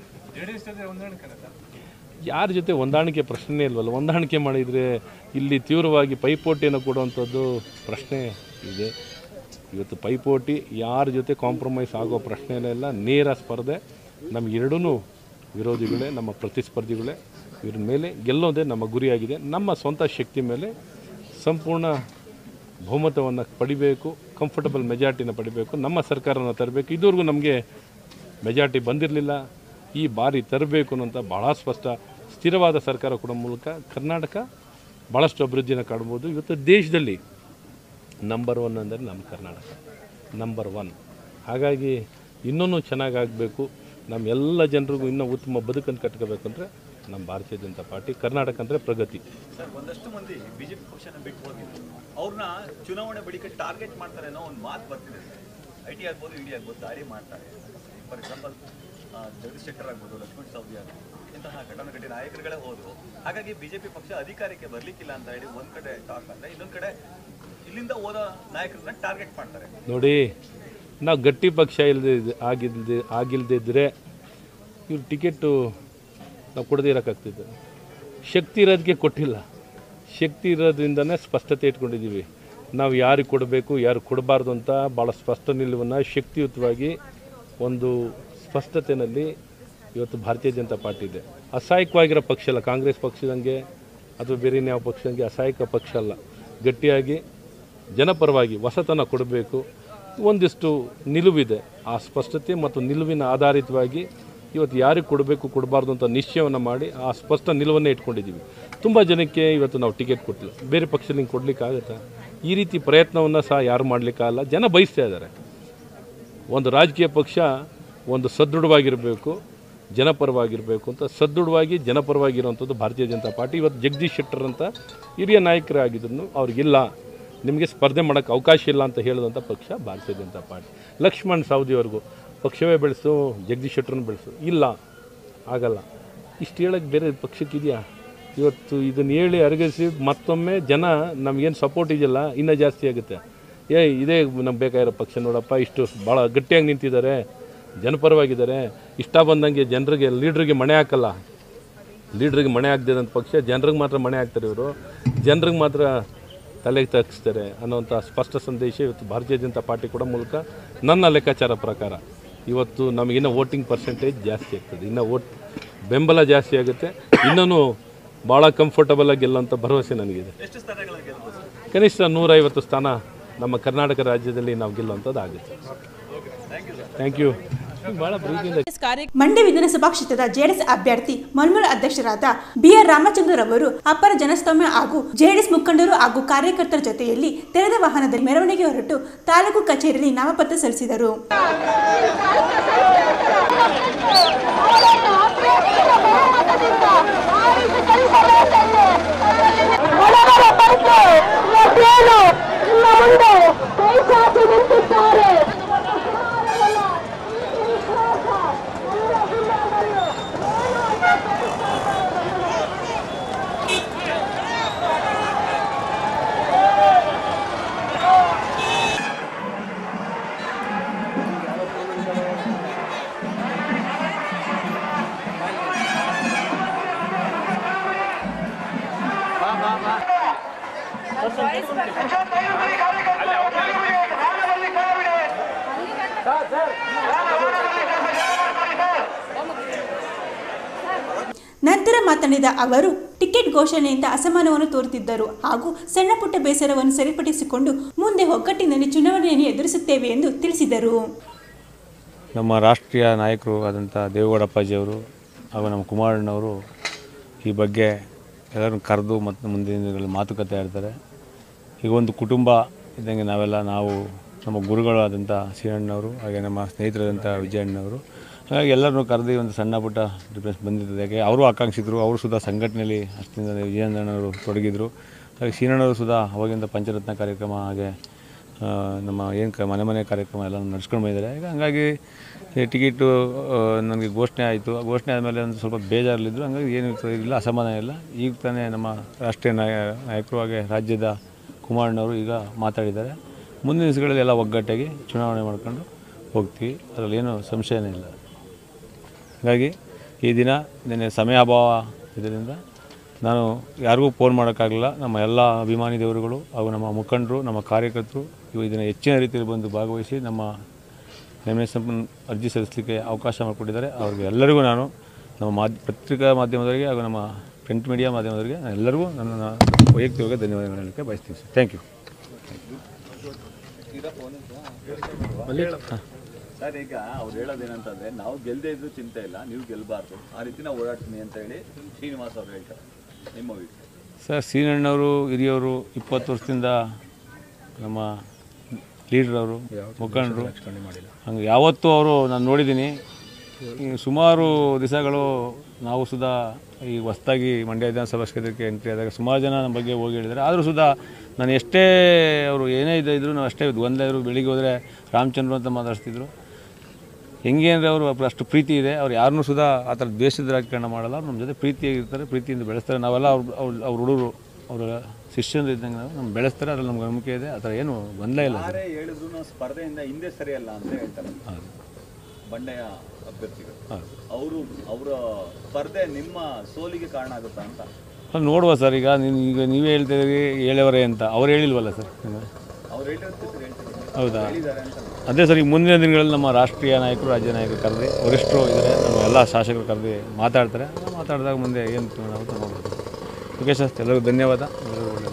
ಯಾರ ಜೊತೆ ಹೊಂದಾಣಿಕೆ ಪ್ರಶ್ನೆ ಇಲ್ವಲ್ಲ ಹೊಂದಾಣಿಕೆ ಮಾಡಿದರೆ ಇಲ್ಲಿ ತೀವ್ರವಾಗಿ ಪೈಪೋಟಿಯನ್ನು ಕೊಡುವಂಥದ್ದು ಪ್ರಶ್ನೆ ಇದೆ ಇವತ್ತು ಪೈಪೋಟಿ ಯಾರ ಜೊತೆ ಕಾಂಪ್ರಮೈಸ್ ಆಗೋ ಪ್ರಶ್ನೆನೇ ಇಲ್ಲ ನೇರ ಸ್ಪರ್ಧೆ ನಮಗೆರಡೂ ವಿರೋಧಿಗಳೇ ನಮ್ಮ ಪ್ರತಿಸ್ಪರ್ಧಿಗಳೇ ಇವ್ರ ಮೇಲೆ ಗೆಲ್ಲೋದೇ ನಮ್ಮ ಗುರಿಯಾಗಿದೆ ನಮ್ಮ ಸ್ವಂತ ಶಕ್ತಿ ಮೇಲೆ ಸಂಪೂರ್ಣ ಬಹುಮತವನ್ನು ಪಡಿಬೇಕು ಕಂಫರ್ಟಬಲ್ ಮೆಜಾರಿಟಿನ ಪಡಿಬೇಕು ನಮ್ಮ ಸರ್ಕಾರನ ತರಬೇಕು ಇದುವರೆಗೂ ನಮಗೆ ಮೆಜಾರಿಟಿ ಬಂದಿರಲಿಲ್ಲ ಈ ಬಾರಿ ತರಬೇಕು ಅನ್ನೋಂಥ ಭಾಳ ಸ್ಪಷ್ಟ ಸ್ಥಿರವಾದ ಸರ್ಕಾರ ಕೊಡೋ ಮೂಲಕ ಕರ್ನಾಟಕ ಭಾಳಷ್ಟು ಅಭಿವೃದ್ಧಿನ ಕಾಣ್ಬೋದು ಇವತ್ತು ದೇಶದಲ್ಲಿ ನಂಬರ್ ಒನ್ ಅಂದರೆ ನಮ್ಮ ಕರ್ನಾಟಕ ನಂಬರ್ ಒನ್ ಹಾಗಾಗಿ ಇನ್ನೂ ಚೆನ್ನಾಗಾಗಬೇಕು ನಮ್ಮ ಎಲ್ಲ ಜನರಿಗೂ ಇನ್ನೂ ಉತ್ತಮ ಬದುಕನ್ನು ಕಟ್ಕೋಬೇಕು ಅಂದರೆ ನಮ್ಮ ಭಾರತೀಯ ಜನತಾ ಪಾರ್ಟಿ ಕರ್ನಾಟಕ ಅಂದರೆ ಪ್ರಗತಿ ಸರ್ ಒಂದಷ್ಟು ಮಂದಿ ಬಿಜೆಪಿ ಪಕ್ಷನ ಬಿಟ್ಟು ಹೋಗಿದ್ರು ಅವ್ರನ್ನ ಚುನಾವಣೆ ಬಳಿಕ ಟಾರ್ಗೆಟ್ ಮಾಡ್ತಾರೆ ಅನ್ನೋ ಒಂದು ಮಾತು ಬರ್ತಿದೆ ಐ ಟಿ ಆಗ್ಬೋದು ಇಡಿ ಆಗ್ಬೋದು ದಾಳಿ ಮಾಡ್ತಾರೆ ಫಾರ್ ಎಕ್ಸಾಂಪಲ್ ಜಗದೀಶ್ ಶೆಟ್ಟರ್ ಆಗ್ಬೋದು ಲಕ್ಷ್ಮಣ್ ಸವದಿ ಆಗ್ಬೋದು ಇಂತಹ ಘಟನಾಘಟಿ ನಾಯಕರುಗಳೇ ಹೋದ್ರು ಹಾಗಾಗಿ ಬಿಜೆಪಿ ಪಕ್ಷ ಅಧಿಕಾರಕ್ಕೆ ಬರ್ಲಿಕ್ಕಿಲ್ಲ ಅಂತ ಹೇಳಿ ಒಂದ್ ಕಡೆ ಟಾಕ್ ಅಂದ್ರೆ ಇನ್ನೊಂದ್ ಕಡೆ ಇಲ್ಲಿಂದ ಹೋದ ನಾಯಕರನ್ನ ಟಾರ್ಗೆಟ್ ಮಾಡ್ತಾರೆ ನೋಡಿ ನಾವು ಗಟ್ಟಿ ಪಕ್ಷ ಇಲ್ಲದೆ ಆಗಿಲ್ದೆ ಆಗಿಲ್ದಿದ್ರೆ ಇವ್ರು ಟಿಕೆಟು ನಾವು ಕೊಡದೇ ಇರೋಕ್ಕಾಗ್ತಿತ್ತು ಶಕ್ತಿ ಇರೋದಕ್ಕೆ ಕೊಟ್ಟಿಲ್ಲ ಶಕ್ತಿ ಇರೋದ್ರಿಂದನೇ ಸ್ಪಷ್ಟತೆ ಇಟ್ಕೊಂಡಿದ್ದೀವಿ ನಾವು ಯಾರಿಗೆ ಕೊಡಬೇಕು ಯಾರು ಕೊಡಬಾರ್ದು ಅಂತ ಭಾಳ ಸ್ಪಷ್ಟ ನಿಲುವನ್ನು ಶಕ್ತಿಯುತವಾಗಿ ಒಂದು ಸ್ಪಷ್ಟತೆಯಲ್ಲಿ ಇವತ್ತು ಭಾರತೀಯ ಜನತಾ ಪಾರ್ಟಿ ಇದೆ ಅಸಹಾಯಕವಾಗಿರೋ ಪಕ್ಷ ಅಲ್ಲ ಕಾಂಗ್ರೆಸ್ ಪಕ್ಷದಂಗೆ ಅಥವಾ ಬೇರೆ ಯಾವ ಪಕ್ಷದಂಗೆ ಅಸಹಾಯಕ ಪಕ್ಷ ಅಲ್ಲ ಗಟ್ಟಿಯಾಗಿ ಜನಪರವಾಗಿ ಹೊಸತನ ಕೊಡಬೇಕು ಒಂದಿಷ್ಟು ನಿಲುವಿದೆ ಆ ಸ್ಪಷ್ಟತೆ ಮತ್ತು ನಿಲುವಿನ ಆಧಾರಿತವಾಗಿ ಇವತ್ತು ಯಾರಿಗೆ ಕೊಡಬೇಕು ಕೊಡಬಾರ್ದು ಅಂತ ನಿಶ್ಚಯವನ್ನು ಮಾಡಿ ಆ ಸ್ಪಷ್ಟ ನಿಲುವನ್ನೇ ಇಟ್ಕೊಂಡಿದ್ದೀವಿ ತುಂಬ ಜನಕ್ಕೆ ಇವತ್ತು ನಾವು ಟಿಕೆಟ್ ಕೊಟ್ಟಿಲ್ಲ ಬೇರೆ ಪಕ್ಷದಲ್ಲಿ ಹಿಂಗೆ ಕೊಡಲಿಕ್ಕಾಗತ್ತಾ ಈ ರೀತಿ ಪ್ರಯತ್ನವನ್ನು ಸಹ ಯಾರು ಮಾಡಲಿಕ್ಕಾಗಲ್ಲ ಜನ ಬಯಸ್ತಾ ಇದ್ದಾರೆ ಒಂದು ರಾಜಕೀಯ ಪಕ್ಷ ಒಂದು ಸದೃಢವಾಗಿರಬೇಕು ಜನಪರವಾಗಿರಬೇಕು ಅಂತ ಸದೃಢವಾಗಿ ಜನಪರವಾಗಿರುವಂಥದ್ದು ಭಾರತೀಯ ಜನತಾ ಪಾರ್ಟಿ ಇವತ್ತು ಜಗದೀಶ್ ಶೆಟ್ಟರ್ ಅಂತ ಹಿರಿಯ ನಾಯಕರಾಗಿದ್ದನ್ನು ಅವ್ರಿಗಿಲ್ಲ ನಿಮಗೆ ಸ್ಪರ್ಧೆ ಮಾಡೋಕ್ಕೆ ಅವಕಾಶ ಇಲ್ಲ ಅಂತ ಹೇಳಿದಂಥ ಪಕ್ಷ ಭಾರತೀಯ ಜನತಾ ಪಾರ್ಟಿ ಲಕ್ಷ್ಮಣ್ ಸಾವದಿವರೆಗೂ ಪಕ್ಷವೇ ಬೆಳೆಸು ಜಗದೀಶ್ ಶೆಟ್ಟರನ್ನು ಬೆಳೆಸು ಇಲ್ಲ ಆಗಲ್ಲ ಇಷ್ಟು ಹೇಳೋಕ್ಕೆ ಬೇರೆ ಪಕ್ಷಕ್ಕಿದೆಯಾ ಇವತ್ತು ಇದನ್ನು ಹೇಳಿ ಅರಗಿಸಿ ಮತ್ತೊಮ್ಮೆ ಜನ ನಮಗೇನು ಸಪೋರ್ಟ್ ಇದೆಯಲ್ಲ ಇನ್ನೂ ಜಾಸ್ತಿ ಆಗುತ್ತೆ ಏ ಇದೇ ನಮ್ಗೆ ಬೇಕಾಗಿರೋ ಪಕ್ಷ ನೋಡಪ್ಪ ಇಷ್ಟು ಭಾಳ ಗಟ್ಟಿಯಾಗಿ ನಿಂತಿದ್ದಾರೆ ಜನಪರವಾಗಿದ್ದಾರೆ ಇಷ್ಟ ಬಂದಂಗೆ ಜನರಿಗೆ ಲೀಡ್ರಿಗೆ ಮಣೆ ಹಾಕಲ್ಲ ಲೀಡ್ರಿಗೆ ಮಣೆ ಹಾಕ್ದಿರೋಂಥ ಪಕ್ಷ ಜನರಿಗೆ ಮಾತ್ರ ಮಣೆ ಹಾಕ್ತಾರೆ ಇವರು ಜನರಿಗೆ ಮಾತ್ರ ತಲೆಗೆ ತಗ್ಸ್ತಾರೆ ಅನ್ನೋಂಥ ಸ್ಪಷ್ಟ ಸಂದೇಶ ಇವತ್ತು ಭಾರತೀಯ ಜನತಾ ಪಾರ್ಟಿ ಕೂಡ ಮೂಲಕ ನನ್ನ ಲೆಕ್ಕಾಚಾರ ಪ್ರಕಾರ ಇವತ್ತು ನಮಗಿನ್ನೂ ವೋಟಿಂಗ್ ಪರ್ಸೆಂಟೇಜ್ ಜಾಸ್ತಿ ಆಗ್ತದೆ ಇನ್ನು ವೋಟ್ ಬೆಂಬಲ ಜಾಸ್ತಿ ಆಗುತ್ತೆ ಇನ್ನೂ ಭಾಳ ಕಂಫರ್ಟಬಲ್ ಆಗಿ ಗೆಲ್ಲೋಂಥ ಭರವಸೆ ನನಗಿದೆ ಎಷ್ಟು ಸ್ಥಾನಗಳ ಗೆಲ್ಬೋದು ಕನಿಷ್ಠ ನೂರೈವತ್ತು ಸ್ಥಾನ ನಮ್ಮ ಕರ್ನಾಟಕ ರಾಜ್ಯದಲ್ಲಿ ನಾವು ಗೆಲ್ಲುವಂಥದ್ದು ಆಗುತ್ತೆ ಥ್ಯಾಂಕ್ ಯು ಭಾಳ ಪ್ರೀತಿಯಿಂದ ಮಂಡ್ಯ ವಿಧಾನಸಭಾ ಕ್ಷೇತ್ರದ ಜೆಡಿಎಸ್ ಅಭ್ಯರ್ಥಿ ಮಲ್ಮೂಲ ಅಧ್ಯಕ್ಷರಾದ ಬಿಆರ್ ರಾಮಚಂದ್ರ ಅವರು ಅಪರ ಜನಸ್ತೋಮ ಹಾಗೂ ಜೆಡಿಎಸ್ ಮುಖಂಡರು ಹಾಗೂ ಕಾರ್ಯಕರ್ತರ ಜೊತೆಯಲ್ಲಿ ತೆರೆದ ವಾಹನದಲ್ಲಿ ಮೆರವಣಿಗೆ ಹೊರಟು ತಾಲೂಕು ಕಚೇರಿಯಲ್ಲಿ ನಾಮಪತ್ರ ಸಲ್ಲಿಸಿದರು ನಂತರ ಮಾತನಾಡಿದ ಅವರು ಟಿಕೆಟ್ ಘೋಷಣೆಯಿಂದ ಅಸಮಾನವನ್ನು ತೋರುತ್ತಿದ್ದರು ಹಾಗೂ ಸಣ್ಣ ಪುಟ್ಟ ಬೇಸರವನ್ನು ಸರಿಪಡಿಸಿಕೊಂಡು ಮುಂದೆ ಒಗ್ಗಟ್ಟಿನಲ್ಲಿ ಚುನಾವಣೆಯನ್ನು ಎದುರಿಸುತ್ತೇವೆ ಎಂದು ತಿಳಿಸಿದರು ನಮ್ಮ ರಾಷ್ಟ್ರೀಯ ನಾಯಕರು ಆದಂಥ ದೇವೇಗೌಡಪ್ಪಾಜಿಯವರು ಹಾಗೂ ನಮ್ಮ ಕುಮಾರಣ್ಣವರು ಈ ಬಗ್ಗೆ ಎಲ್ಲರನ್ನು ಕರೆದು ಮತ್ತು ಮುಂದಿನ ದಿನಗಳಲ್ಲಿ ಮಾತುಕತೆ ಆಡ್ತಾರೆ ಈಗ ಒಂದು ಕುಟುಂಬ ಇದ್ದಂಗೆ ನಾವೆಲ್ಲ ನಾವು ನಮ್ಮ ಗುರುಗಳಾದಂಥ ಶ್ರೀರಣ್ಣವರು ಹಾಗೆ ನಮ್ಮ ಸ್ನೇಹಿತರಾದಂಥ ವಿಜಯಣ್ಣವರು ಹಾಗಾಗಿ ಎಲ್ಲರನ್ನೂ ಕರೆದು ಒಂದು ಸಣ್ಣ ಪುಟ್ಟ ಡಿಫ್ರೆನ್ಸ್ ಬಂದಿರ್ತದೆ ಯಾಕೆ ಅವರು ಆಕಾಂಕ್ಷಿದ್ರು ಅವರು ಸುಧಾ ಸಂಘಟನೆಯಲ್ಲಿ ಅಷ್ಟಿಂದ ವಿಜಯಣ್ಣವರು ತೊಡಗಿದ್ರು ಹಾಗೆ ಶ್ರೀರಣ್ಣವರು ಸುಧಾ ಅವಾಗಿಂದ ಪಂಚರತ್ನ ಕಾರ್ಯಕ್ರಮ ಹಾಗೆ ಆ, ನಮ್ಮ ಏನು ಕ ಮನೆ ಮನೆ ಕಾರ್ಯಕ್ರಮ ಎಲ್ಲ ನಡ್ಸ್ಕೊಂಡು ಬಂದಿದ್ದಾರೆ ಈಗ ಹಂಗಾಗಿ ಈ ಟಿಕೆಟು ಆ, ನನಗೆ ಘೋಷಣೆ ಆಯಿತು ಘೋಷಣೆ ಆದಮೇಲೆ ಒಂದು ಸ್ವಲ್ಪ ಬೇಜಾರಲ್ಲಿದ್ದರು ಹಂಗಾಗಿ ಏನು ಇಲ್ಲ ಅಸಮಾಧಾನ ಇಲ್ಲ ಈಗ ತಾನೇ ನಮ್ಮ ರಾಷ್ಟ್ರೀಯ ನಾಯ ನಾಯಕರು ಹಾಗೆ ರಾಜ್ಯದ ಕುಮಾರಣ್ಣವರು ಈಗ ಮಾತಾಡಿದ್ದಾರೆ ಮುಂದಿನ ದಿವಸಗಳಲ್ಲಿ ಎಲ್ಲ ಒಗ್ಗಟ್ಟಾಗಿ ಚುನಾವಣೆ ಮಾಡ್ಕೊಂಡು ಹೋಗ್ತೀವಿ ಅದರಲ್ಲಿ ಏನು ಸಂಶಯನೇ ಇಲ್ಲ ಹಾಗಾಗಿ ಈ ದಿನ ನಿನ್ನೆ ಸಮಯ ಅಭಾವ ಇದರಿಂದ ನಾನು ಯಾರಿಗೂ ಫೋನ್ ಮಾಡೋಕ್ಕಾಗಲಿಲ್ಲ ನಮ್ಮ ಎಲ್ಲ ಅಭಿಮಾನಿ ದೇವರುಗಳು ಹಾಗೂ ನಮ್ಮ ಮುಖಂಡರು ನಮ್ಮ ಕಾರ್ಯಕರ್ತರು ಇವು ಇದನ್ನು ಹೆಚ್ಚಿನ ರೀತಿಯಲ್ಲಿ ಬಂದು ಭಾಗವಹಿಸಿ ನಮ್ಮ ನಾಮಿನೇಷನ್ ಅರ್ಜಿ ಸಲ್ಲಿಸಲಿಕ್ಕೆ ಅವಕಾಶ ಮಾಡಿಕೊಟ್ಟಿದ್ದಾರೆ ಅವ್ರಿಗೆ ಎಲ್ಲರಿಗೂ ನಾನು ನಮ್ಮ ಮಾಧ್ಯ ಪತ್ರಿಕಾ ಮಾಧ್ಯಮದವರಿಗೆ ಹಾಗೂ ನಮ್ಮ ಪ್ರಿಂಟ್ ಮೀಡಿಯಾ ಮಾಧ್ಯಮದವರಿಗೆ ನಾನು ಎಲ್ಲರಿಗೂ ನನ್ನ ವೈಯಕ್ತಿಕವಾಗಿ ಧನ್ಯವಾದಗಳು ಹೇಳಲಿಕ್ಕೆ ಬಯಸ್ತೀನಿ ಸರ್ ಥ್ಯಾಂಕ್ ಯು ಸರ್ ಈಗ ಅವ್ರು ಹೇಳೋದೇನಂತಂದ್ರೆ ನಾವು ಗೆಲ್ಲದೆ ಇದ್ರು ಚಿಂತೆ ಇಲ್ಲ ನೀವು ಗೆಲ್ಲಬಾರ್ದು ಆ ರೀತಿ ನಾವು ಓಡಾಡ್ತೀನಿ ಅಂತ ಹೇಳಿ ಶ್ರೀನಿವಾಸ್ ಅವ್ರು ಹೇಳ್ತಾರೆ ನಿಮ್ಮ ವೀಕ್ಷಣೆ ಸರ್ ಸೀನಣ್ಣವರು ಹಿರಿಯವರು ಇಪ್ಪತ್ತು ವರ್ಷದಿಂದ ನಮ್ಮ ಲೀಡ್ರ್ ಅವರು ಮುಖಂಡರು ಹಂಗೆ ಯಾವತ್ತೂ ಅವರು ನಾನು ನೋಡಿದ್ದೀನಿ ಈ ಸುಮಾರು ದಿವಸಗಳು ನಾವು ಸುಧಾ ಈ ಹೊಸ್ದಾಗಿ ಮಂಡ್ಯ ವಿಧಾನಸಭಾ ಕ್ಷೇತ್ರಕ್ಕೆ ಎಂಟ್ರಿ ಆದಾಗ ಸುಮಾರು ಜನ ನಮ್ಮ ಬಗ್ಗೆ ಹೋಗಿ ಹೇಳಿದ್ದಾರೆ ಆದರೂ ಸುಧಾ ನಾನು ಎಷ್ಟೇ ಅವರು ಏನೇ ಇದೆ ಇದ್ರು ನಾವು ಅಷ್ಟೇ ಗೊಂದಲ ಇದ್ರು ಬೆಳಿಗ್ಗೆ ಹೋದರೆ ರಾಮಚಂದ್ರ ಅಂತ ಮಾತಾಡ್ತಿದ್ರು ಹೆಂಗೆ ಅಂದರೆ ಅವರು ಅಷ್ಟು ಪ್ರೀತಿ ಇದೆ ಅವ್ರು ಯಾರನ್ನೂ ಸುಧಾ ಆ ಥರ ದ್ವೇಷದ ರಾಜಕಾರಣ ಮಾಡಲ್ಲ ಅವ್ರು ನಮ್ಮ ಜೊತೆ ಪ್ರೀತಿಯಾಗಿರ್ತಾರೆ ಪ್ರೀತಿಯಿಂದ ಬೆಳೆಸ್ತಾರೆ ನಾವೆಲ್ಲ ಅವ್ರು ಅವ್ರು ಅವ್ರ ಹುಡುಗರು ಅವರ ಶಿಷ್ಯಂದು ಇದ್ದಂಗೆ ನಾವು ನಮ್ಮ ಬೆಳೆಸ್ತಾರೆ ಅದ್ರಲ್ಲಿ ನಮ್ಗೆ ನಂಬಿಕೆ ಇದೆ ಆ ಥರ ಏನು ಗೊಂದಲ ಇಲ್ಲ ಸರ್ ಯಾರೇ ಹೇಳಿದ್ರು ನಾವು ಸ್ಪರ್ಧೆಯಿಂದ ಹಿಂದೆ ಸರಿಯಲ್ಲ ಅಂತ ಹೇಳ್ತಾರೆ ಬಂಡೆಯ ಅಭ್ಯರ್ಥಿಗಳು ಅವರು ಅವರ ಸ್ಪರ್ಧೆ ನಿಮ್ಮ ಸೋಲಿಗೆ ಕಾರಣ ಆಗುತ್ತಾ ಅಂತ ಅದು ನೋಡುವ ಸರ್ ಈಗ ನೀನು ಈಗ ನೀವೇ ಹೇಳ್ತಿದ್ದೀರಿ ಏಳವರೆ ಅಂತ ಅವ್ರು ಹೇಳಿಲ್ವಲ್ಲ ಸರ್ ಅವ್ರು ಹೇಳಿರ್ತಿದ್ರು ಹೇಳ್ತಿದ್ರು ಹೌದಾ ಹೇಳಿದ್ದಾರೆ ಅಂತ ಅದೇ ಸರ್ ಈಗ ಮುಂದಿನ ದಿನಗಳಲ್ಲಿ ನಮ್ಮ ರಾಷ್ಟ್ರೀಯ ನಾಯಕರು ರಾಜ್ಯ ನಾಯಕರು ಕರೆದು ವರಿಷ್ಠರು ಇದ್ದಾರೆ ನಮ್ಮ ಎಲ್ಲ ಶಾಸಕರು ಕರೆದು ಮಾತಾಡ್ತಾರೆ ಮಾತಾಡಿದಾಗ ಮುಂದೆ ಏನು ನಾವು ನೋಡ್ಬೋದು ಓಕೆ ಸರ್ ಎಲ್ಲರಿಗೂ ಧನ್ಯವಾದ ಎಲ್ಲರಿಗೂ ಒಳ್ಳೆಯದು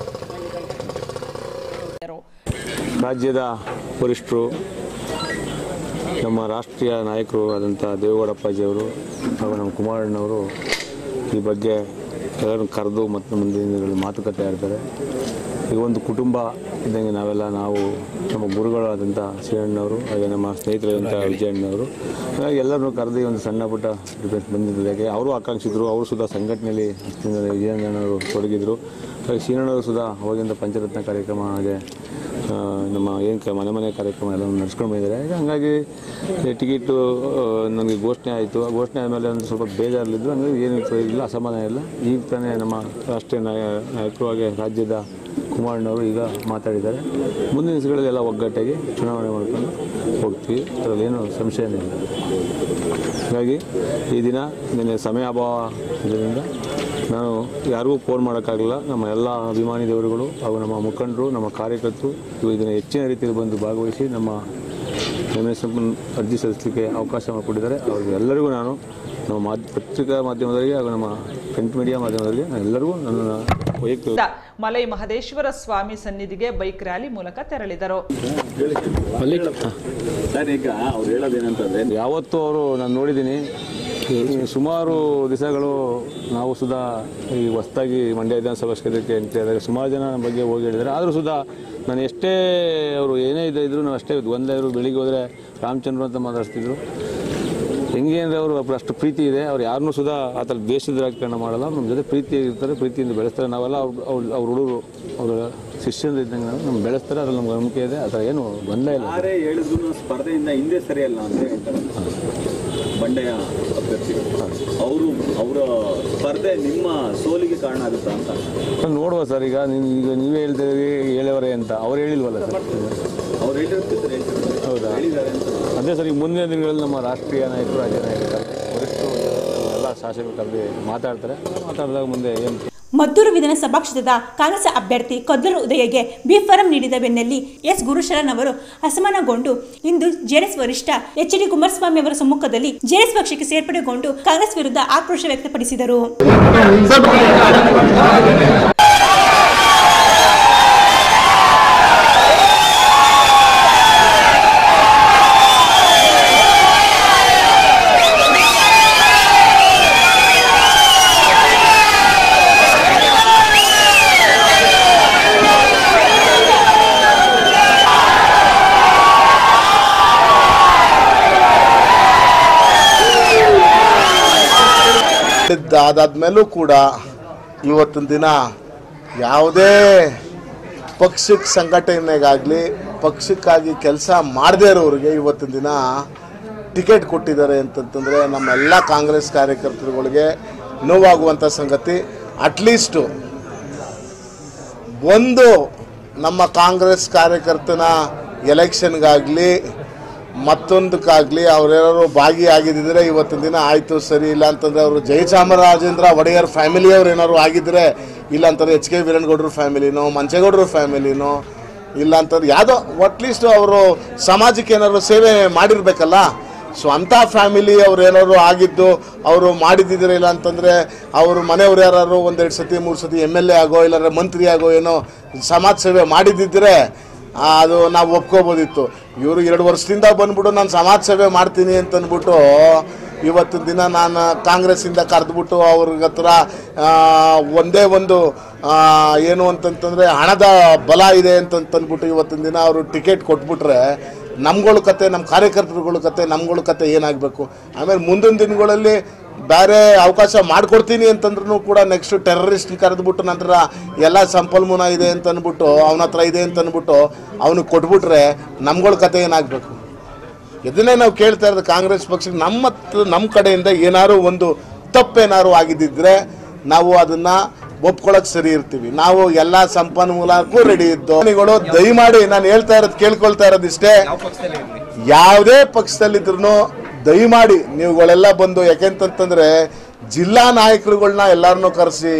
ರಾಜ್ಯದ ವರಿಷ್ಠರು ನಮ್ಮ ರಾಷ್ಟ್ರೀಯ ನಾಯಕರು ಆದಂಥ ದೇವೇಗೌಡಪ್ಪಾಜಿಯವರು ಹಾಗೂ ನಮ್ಮ ಕುಮಾರಣ್ಣವರು ಈ ಬಗ್ಗೆ ಎಲ್ಲರೂ ಕರೆದು ಮತ್ತು ಮುಂದಿನ ದಿನಗಳಲ್ಲಿ ಮಾತುಕತೆ ಆಡ್ತಾರೆ ಈಗ ಒಂದು ಕುಟುಂಬ ಇದ್ದಂಗೆ ನಾವೆಲ್ಲ ನಾವು ನಮ್ಮ ಗುರುಗಳಾದಂಥ ಶ್ರೀಯಣ್ಣವರು ಹಾಗೆ ನಮ್ಮ ಸ್ನೇಹಿತರಾದಂಥ ವಿಜಯಣ್ಣವರು ಹಾಗಾಗಿ ಎಲ್ಲರನ್ನೂ ಕರೆದು ಈ ಒಂದು ಸಣ್ಣ ಪುಟ್ಟ ಡಿಫೆನ್ಸ್ ಬಂದಿದ್ದಾರೆ ಯಾಕೆ ಅವರು ಆಕಾಂಕ್ಷಿದ್ರು ಅವರು ಸುಧಾ ಸಂಘಟನೆಯಲ್ಲಿ ವಿಜಯಣ್ಣವರು ತೊಡಗಿದ್ರು ಹಾಗೆ ಶ್ರೀಯಣ್ಣವರು ಸುಧಾ ಅವಾಗಿಂದ ಪಂಚರತ್ನ ಕಾರ್ಯಕ್ರಮ ಹಾಗೆ ಆ, ನಮ್ಮ ಏನು ಕ ಮನೆ ಮನೆ ಕಾರ್ಯಕ್ರಮ ಎಲ್ಲ ನಡ್ಸ್ಕೊಂಡು ಬಂದಿದ್ದಾರೆ ಈಗ ಹಂಗಾಗಿ ಟಿಕೆಟು ನನಗೆ ಘೋಷಣೆ ಆಯಿತು ಆ ಘೋಷಣೆ ಆದಮೇಲೆ ಒಂದು ಸ್ವಲ್ಪ ಬೇಜಾರಲ್ಲಿದ್ದು ಹಂಗಾಗಿ ಏನು ಇಲ್ಲ ಅಸಮಾಧಾನ ಇಲ್ಲ ಈಗ ತಾನೇ ನಮ್ಮ ರಾಷ್ಟ್ರೀಯ ನಾಯ ನಾಯಕರು ಹಾಗೆ ರಾಜ್ಯದ ಕುಮಾರಣ್ಣವರು ಈಗ ಮಾತಾಡಿದ್ದಾರೆ ಮುಂದಿನ ದಿವಸಗಳಲ್ಲಿ ಎಲ್ಲ ಒಗ್ಗಟ್ಟಾಗಿ ಚುನಾವಣೆ ಮಾಡ್ಕೊಂಡು ಹೋಗ್ತೀವಿ ಅದರಲ್ಲೇನು ಸಂಶಯನೇ ಇಲ್ಲ ಹಾಗಾಗಿ ಈ ದಿನ ನಿನ್ನೆ ಸಮಯ ಅಭಾವ ಇದರಿಂದ ನಾನು ಯಾರಿಗೂ ಫೋನ್ ಮಾಡೋಕ್ಕಾಗಲಿಲ್ಲ ನಮ್ಮ ಎಲ್ಲ ಅಭಿಮಾನಿ ದೇವರುಗಳು ಹಾಗೂ ನಮ್ಮ ಮುಖಂಡರು ನಮ್ಮ ಕಾರ್ಯಕರ್ತರು ಇವು ಇದನ್ನು ಹೆಚ್ಚಿನ ರೀತಿಯಲ್ಲಿ ಬಂದು ಭಾಗವಹಿಸಿ ನಮ್ಮ ಎಮ್ ಅರ್ಜಿ ಸಲ್ಲಿಸಲಿಕ್ಕೆ ಅವಕಾಶ ಮಾಡಿಕೊಟ್ಟಿದ್ದಾರೆ ಅವ್ರಿಗೆ ಎಲ್ಲರಿಗೂ ನಾನು ನಮ್ಮ ಮಾಧ್ಯ ಪತ್ರಿಕಾ ಮಾಧ್ಯಮದವರಿಗೆ ಹಾಗೂ ನಮ್ಮ ಪ್ರಿಂಟ್ ಮೀಡಿಯಾ ಮಾಧ್ಯಮದವರಿಗೆ ನಾನು ಎಲ್ಲರಿಗೂ ನನ್ನ ವೈಯಕ್ತಿಕ ಮಲೈ ಮಹದೇಶ್ವರ ಸ್ವಾಮಿ ಸನ್ನಿಧಿಗೆ ಬೈಕ್ ರ್ಯಾಲಿ ಮೂಲಕ ತೆರಳಿದರು ಸರ್ ಈಗ ಅವ್ರು ಹೇಳೋದೇನಂತಂದರೆ ಯಾವತ್ತೂ ಅವರು ನಾನು ನೋಡಿದ್ದೀನಿ ಈ ಸುಮಾರು ದಿವಸಗಳು ನಾವು ಸುಧಾ ಈ ಹೊಸ್ದಾಗಿ ಮಂಡ್ಯ ವಿಧಾನಸಭಾ ಕ್ಷೇತ್ರಕ್ಕೆ ಎಂಟ್ರಿ ಆದಾಗ ಸುಮಾರು ಜನ ನಮ್ಮ ಬಗ್ಗೆ ಹೋಗಿ ಹೇಳಿದ್ದಾರೆ ಆದರೂ ಸುಧಾ ನಾನು ಎಷ್ಟೇ ಅವರು ಏನೇ ಇದೆ ಇದ್ರು ನಾವು ಅಷ್ಟೇ ಒಂದೇ ಇದ್ರು ಬೆಳಿಗ್ಗೆ ಹೋದರೆ ರಾಮಚಂದ್ರ ಅಂತ ಮಾತಾಡ್ತಿದ್ರು ಹೆಂಗೆ ಅಂದರೆ ಅವರು ಅಷ್ಟು ಪ್ರೀತಿ ಇದೆ ಅವ್ರು ಯಾರನ್ನೂ ಸುಧಾ ಆ ಥರ ದ್ವೇಷದ ರಾಜಕಾರಣ ಮಾಡಲ್ಲ ನಮ್ಮ ಜೊತೆ ಪ್ರೀತಿ ಇರ್ತಾರೆ ಪ್ರೀತಿಯಿಂದ ಬೆಳೆಸ್ತಾರೆ ನಾವೆಲ್ಲ ಅವ್ರು ಅವ್ರು ಅವ್ರ ಹುಡುಗರು ಅವರ ಶಿಷ್ಯರು ಇದ್ದಂಗೆ ನಾವು ನಮ್ಗೆ ಬೆಳೆಸ್ತಾರೆ ಅದ್ರಲ್ಲಿ ನಮ್ಗೆ ನಂಬಿಕೆ ಇದೆ ಆ ಥರ ಏನು ಗೊಂದಲ ಇಲ್ಲ ಯಾರೇ ಹೇಳಿದ್ರು ಸ್ಪರ್ಧೆಯಿಂದ ಹಿಂದೆ ಸರಿಯಲ್ಲ ಅಂತ ಹೇಳ್ತಾರೆ ಬಂಡೆಯ ಅಭ್ಯರ್ಥಿಗಳು ಅವರು ಅವರ ಸ್ಪರ್ಧೆ ನಿಮ್ಮ ಸೋಲಿಗೆ ಕಾರಣ ಆಗುತ್ತಾ ಅಂತ ಸರ್ ನೋಡುವ ಸರ್ ಈಗ ನೀವು ಈಗ ನೀವೇ ಹೇಳ್ತೀರಿ ಏಳವರೆ ಅಂತ ಅವ್ರು ಹೇಳಿಲ್ವಲ್ಲ ಸರ್ ಅವ್ರು ಹೇಳಿರ್ತಿದ್ರು ಹೇಳ್ತಿದ್ರು ಹೌದಾ ಹೇಳಿದ್ದಾರೆ ಅಂತ ಅದೇ ಸರ್ ಈಗ ಮುಂದಿನ ದಿನಗಳಲ್ಲಿ ನಮ್ಮ ರಾಷ್ಟ್ರೀಯ ನಾಯಕರು ರಾಜ್ಯ ನಾಯಕರು ವರಿಷ್ಠರು ಎಲ್ಲ ಶಾಸಕರು ಕರೆದು ಮಾತಾಡ್ತಾರೆ ಮಾತಾಡಿದಾಗ ಮುಂದೆ ಏನು ಮದ್ದೂರು ವಿಧಾನಸಭಾ ಕ್ಷೇತ್ರದ ಕಾಂಗ್ರೆಸ್ ಅಭ್ಯರ್ಥಿ ಕೊದ್ದಲು ಉದಯಗೆ ಬಿ ಫಾರಂ ನೀಡಿದ ಬೆನ್ನಲ್ಲಿ ಎಸ್ ಗುರುಶರನ್ ಅವರು ಅಸಮಾನಗೊಂಡು ಇಂದು ಜೆಡಿಎಸ್ ವರಿಷ್ಠ ಎಚ್ ಡಿ ಕುಮಾರಸ್ವಾಮಿ ಅವರ ಸಮ್ಮುಖದಲ್ಲಿ ಜೆಡಿಎಸ್ ಪಕ್ಷಕ್ಕೆ ಸೇರ್ಪಡೆಗೊಂಡು ಕಾಂಗ್ರೆಸ್ ವಿರುದ್ಧ ಆಕ್ರೋಶ ವ್ಯಕ್ತಪಡಿಸಿದರು ಅದಾದ್ಮೇಲೂ ಕೂಡ ಇವತ್ತಿನ ದಿನ ಯಾವುದೇ ಪಕ್ಷಕ್ಕೆ ಸಂಘಟನೆಗಾಗಲಿ ಪಕ್ಷಕ್ಕಾಗಿ ಕೆಲಸ ಮಾಡದೇ ಇರೋರಿಗೆ ಇವತ್ತಿನ ದಿನ ಟಿಕೆಟ್ ಕೊಟ್ಟಿದ್ದಾರೆ ಅಂತಂತಂದರೆ ನಮ್ಮೆಲ್ಲ ಕಾಂಗ್ರೆಸ್ ಕಾರ್ಯಕರ್ತರುಗಳಿಗೆ ನೋವಾಗುವಂಥ ಸಂಗತಿ ಅಟ್ಲೀಸ್ಟು ಒಂದು ನಮ್ಮ ಕಾಂಗ್ರೆಸ್ ಕಾರ್ಯಕರ್ತನ ಎಲೆಕ್ಷನ್ಗಾಗಲಿ ಮತ್ತೊಂದಕ್ಕಾಗಲಿ ಅವರೇನಾದ್ರು ಭಾಗಿಯಾಗಿದ್ದರೆ ಇವತ್ತಿನ ದಿನ ಆಯಿತು ಸರಿ ಇಲ್ಲ ಅಂತಂದರೆ ಅವರು ಜಯಚಾಮರಾಜೇಂದ್ರ ಒಡೆಯರ್ ಫ್ಯಾಮಿಲಿಯವ್ರು ಏನಾದ್ರು ಆಗಿದ್ದರೆ ಇಲ್ಲ ಅಂತಂದ್ರೆ ಎಚ್ ಕೆ ವೀರಣ್ಣಗೌಡ್ರ ಫ್ಯಾಮಿಲಿನೋ ಮಂಚೇಗೌಡರ ಫ್ಯಾಮಿಲಿನೋ ಇಲ್ಲ ಅಂತಂದ್ರೆ ಯಾವುದೋ ಅಟ್ಲೀಸ್ಟ್ ಅವರು ಸಮಾಜಕ್ಕೆ ಏನಾದ್ರು ಸೇವೆ ಮಾಡಿರ್ಬೇಕಲ್ಲ ಸೊ ಅಂಥ ಫ್ಯಾಮಿಲಿ ಅವ್ರು ಏನಾದ್ರು ಆಗಿದ್ದು ಅವರು ಮಾಡಿದ್ದಿದ್ರೆ ಇಲ್ಲ ಅಂತಂದರೆ ಅವರು ಮನೆಯವ್ರು ಯಾರು ಒಂದೆರಡು ಸತಿ ಮೂರು ಸತಿ ಎಮ್ ಎಲ್ ಎ ಆಗೋ ಇಲ್ಲಾಂದ್ರೆ ಮಂತ್ರಿ ಆಗೋ ಏನೋ ಸಮಾಜ ಸೇವೆ ಮಾಡಿದ್ದಿದ್ರೆ ಆ, ಅದು ನಾವು ಒಪ್ಕೋಬೋದಿತ್ತು ಇವರು ಎರಡು ವರ್ಷದಿಂದ ಬಂದ್ಬಿಟ್ಟು ನಾನು ಸಮಾಜ ಸೇವೆ ಮಾಡ್ತೀನಿ ಅಂತ ಅಂದ್ಬಿಟ್ಟು ಇವತ್ತಿನ ದಿನ ನಾನು ಕಾಂಗ್ರೆಸ್ಸಿಂದ ಕರೆದ್ಬಿಟ್ಟು ಅವ್ರ ಹತ್ರ ಆ, ಒಂದೇ ಒಂದು ಆ, ಏನು ಅಂತಂತಂದರೆ ಹಣದ ಬಲ ಇದೆ ಅಂತಂತಂದ್ಬಿಟ್ಟು ಇವತ್ತಿನ ದಿನ ಅವರು ಟಿಕೆಟ್ ಕೊಟ್ಬಿಟ್ರೆ ನಮ್ಗಳ ಕತೆ ನಮ್ಮ ಕಾರ್ಯಕರ್ತರುಗಳ ಕತೆ ನಮ್ಗಳ ಕತೆ ಏನಾಗಬೇಕು ಆಮೇಲೆ ಮುಂದಿನ ದಿನಗಳಲ್ಲಿ ಬೇರೆ ಅವಕಾಶ ಮಾಡಿಕೊಡ್ತೀನಿ ಅಂತಂದ್ರೂ ಕೂಡ ನೆಕ್ಸ್ಟ್ ಟೆರರಿಸ್ಟ್ ಕರೆದ್ಬಿಟ್ಟು ನಂತರ ಎಲ್ಲ ಸಂಪನ್ಮೂಲ ಇದೆ ಅಂತ ಅಂದ್ಬಿಟ್ಟು ಅವನ ಹತ್ರ ಇದೆ ಅಂತ ಅಂದ್ಬಿಟ್ಟು ಅವನಿಗೆ ಕೊಟ್ಬಿಟ್ರೆ ನಮ್ಗಳ ಕತೆ ಏನಾಗಬೇಕು ಇದನ್ನೇ ನಾವು ಕೇಳ್ತಾ ಇರೋದು ಕಾಂಗ್ರೆಸ್ ಪಕ್ಷಕ್ಕೆ ನಮ್ಮ ಹತ್ರ- ನಮ್ಮ ಕಡೆಯಿಂದ ಏನಾದ್ರು ಒಂದು ತಪ್ಪೇನಾದ್ರು ಆಗಿದ್ದಿದ್ರೆ ನಾವು ಅದನ್ನ ಒಪ್ಕೊಳಕ್ ಸರಿ ಇರ್ತೀವಿ ನಾವು ಎಲ್ಲ ಸಂಪನ್ಮೂಲಕ್ಕೂ ರೆಡಿ ಇದ್ದು ಗಳು ದಯಮಾಡಿ ನಾನು ಹೇಳ್ತಾ ಇರೋದು ಕೇಳ್ಕೊಳ್ತಾ ಇರೋದಿಷ್ಟೇ ಯಾವುದೇ ಪಕ್ಷದಲ್ಲಿದ್ರು ದಯಮಾಡಿ ನೀವುಗಳೆಲ್ಲ ಬಂದು ಯಾಕೆಂತಂತಂದ್ರೆ ಜಿಲ್ಲಾ ನಾಯಕರುಗಳನ್ನ ಎಲ್ಲರನ್ನೂ ಕರೆಸಿ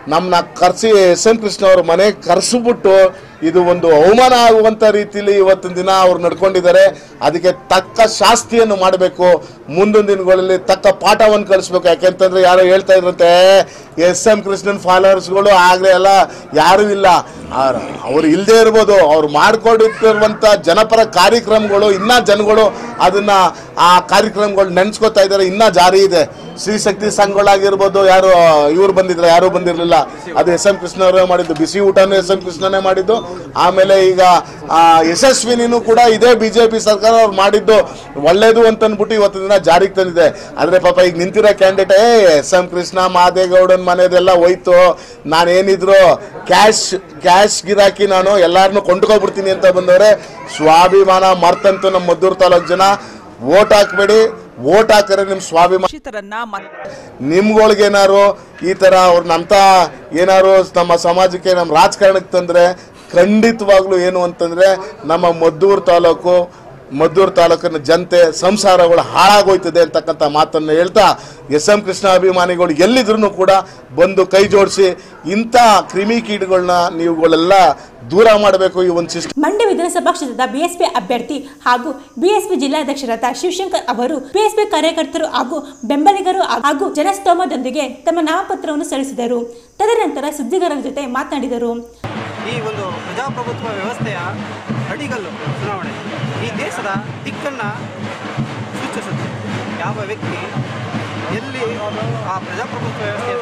ನಮ್ಮನ್ನ ಕರೆಸಿ ಎಸ್ ಎಂ ಕೃಷ್ಣ ಅವ್ರ ಮನೆಗೆ ಕರೆಸಿಬಿಟ್ಟು ಇದು ಒಂದು ಅವಮಾನ ಆಗುವಂಥ ರೀತಿಯಲ್ಲಿ ಇವತ್ತಿನ ದಿನ ಅವ್ರು ನಡ್ಕೊಂಡಿದ್ದಾರೆ ಅದಕ್ಕೆ ತಕ್ಕ ಶಾಸ್ತಿಯನ್ನು ಮಾಡಬೇಕು ಮುಂದಿನ ದಿನಗಳಲ್ಲಿ ತಕ್ಕ ಪಾಠವನ್ನು ಕಲಿಸ್ಬೇಕು ಯಾಕೆಂತಂದ್ರೆ ಯಾರೋ ಹೇಳ್ತಾ ಇದ್ರಂತೆ ಎಸ್ ಎಂ ಕೃಷ್ಣನ್ ಫಾಲೋವರ್ಸ್ಗಳು ಆಗಲೇ ಎಲ್ಲ ಯಾರೂ ಇಲ್ಲ ಆರ್- ಅವ್ರು ಇಲ್ಲದೆ ಇರ್ಬೋದು ಅವ್ರು ಮಾಡ್ಕೊಂಡಿರುವಂಥ ಜನಪರ ಕಾರ್ಯಕ್ರಮಗಳು ಇನ್ನೂ ಜನಗಳು ಅದನ್ನ ಆ ಕಾರ್ಯಕ್ರಮಗಳು ನೆನೆಸ್ಕೊತಾ ಇದ್ದಾರೆ ಇನ್ನೂ ಜಾರಿ ಇದೆ ಶ್ರೀ ಶಕ್ತಿ ಸಂಘಗಳಾಗಿರ್ಬೋದು ಯಾರು ಇವ್ರು ಬಂದಿದ್ರು ಯಾರೂ ಬಂದಿರಲಿಲ್ಲ ಅದು ಎಸ್ ಎಂ ಕೃಷ್ಣ ಅವರೇ ಮಾಡಿದ್ದು ಬಿಸಿ ಊಟನೂ ಎಸ್ ಎಂ ಕೃಷ್ಣನೇ ಮಾಡಿದ್ದು ಆಮೇಲೆ ಈಗ ಆ, ಯಶಸ್ವಿನಿನೂ ಕೂಡ ಇದೇ ಬಿ ಜೆ ಪಿ ಸರ್ಕಾರ ಅವ್ರು ಮಾಡಿದ್ದು ಒಳ್ಳೇದು ಅಂತ ಅಂದ್ಬಿಟ್ಟು ಇವತ್ತಿನ ದಿನ ಜಾರಿಗೆ ತಂದಿದೆ ಆದರೆ ಪಾಪ ಈಗ ನಿಂತಿರೋ ಕ್ಯಾಂಡಿಡೇಟ್ ಏ ಎಸ್ ಎಂ ಕೃಷ್ಣ ಮಾದೇಗೌಡನ್ ಮನೆದೆಲ್ಲ ಹೋಯ್ತು ನಾನೇನಿದ್ರು ಕ್ಯಾಶ್ ಕ್ಯಾಶ್ ಗಿರಾಕಿ ನಾನು ಎಲ್ಲಾರನ್ನೂ ಕೊಂಡ್ಕೊಬಿಡ್ತೀನಿ ಅಂತ ಬಂದವ್ರೆ ಸ್ವಾಭಿಮಾನ ಮರ್ತಂತೂ ನಮ್ಮ ಮದ್ದೂರು ತಾಲೂಕು ಜನ ಓಟ್ ಹಾಕ್ಬೇಡಿ ಓಟ್ ಹಾಕಿದ್ರೆ ನಿಮ್ಮ ಸ್ವಾಭಿಮಾನ ರಕ್ಷಿತರನ್ನ ಮತ್- ನಿಮ್ಗಳ್ಗೇನಾರು ಈ ಥರ ಅವ್ರನ್ನಂತ ಏನಾರು ನಮ್ಮ ಸಮಾಜಕ್ಕೆ ನಮ್ಮ ರಾಜಕಾರಣಕ್ಕೆ ತಂದರೆ ಖಂಡಿತವಾಗ್ಲೂ ಏನು ಅಂತಂದರೆ ನಮ್ಮ ಮದ್ದೂರು ತಾಲೂಕು ಮದ್ದೂರು ತಾಲೂಕಿನ ಜನತೆ ಸಂಸಾರಗಳು ಹಾಳಾಗೋಯ್ತದೆ ಅಂತಕ್ಕಂಥ ಮಾತನ್ನು ಹೇಳ್ತಾ ಎಸ್ ಎಂ ಕೃಷ್ಣ ಅಭಿಮಾನಿಗಳು ಎಲ್ಲಿದ್ರು ಕೂಡ ಬಂದು ಕೈ ಜೋಡಿಸಿ ಇಂಥ ಕ್ರಿಮಿಕೀಟಗಳನ್ನ ನೀವುಗಳೆಲ್ಲ ದೂರ ಮಾಡಬೇಕು ಈ ಒಂದು ಸಿಸ್ಟಮ್ ಮಂಡ್ಯ ವಿಧಾನಸಭಾ ಕ್ಷೇತ್ರದ ಬಿಎಸ್ಪಿ ಅಭ್ಯರ್ಥಿ ಹಾಗೂ ಬಿಎಸ್ಪಿ ಜಿಲ್ಲಾಧ್ಯಕ್ಷರಾದ ಶಿವಶಂಕರ್ ಅವರು ಬಿಎಸ್ಪಿ ಕಾರ್ಯಕರ್ತರು ಹಾಗೂ ಬೆಂಬಲಿಗರು ಹಾಗೂ ಜನಸ್ತೋಮದೊಂದಿಗೆ ತಮ್ಮ ನಾಮಪತ್ರವನ್ನು ಸಲ್ಲಿಸಿದರು ತದನಂತರ ಸುದ್ದಿಗಾರರ ಜೊತೆ ಮಾತನಾಡಿದರು ಈ ಒಂದು ಪ್ರಜಾಪ್ರಭುತ್ವ ವ್ಯವಸ್ಥೆಯ ಅಡಿಗಲ್ಲು ಚುನಾವಣೆ ಈ ದೇಶದ ದಿಕ್ಕನ್ನು ಸೂಚಿಸುತ್ತೆ ಯಾವ ವ್ಯಕ್ತಿ ಎಲ್ಲಿ ಆ ಪ್ರಜಾಪ್ರಭುತ್ವ ವ್ಯವಸ್ಥೆಯ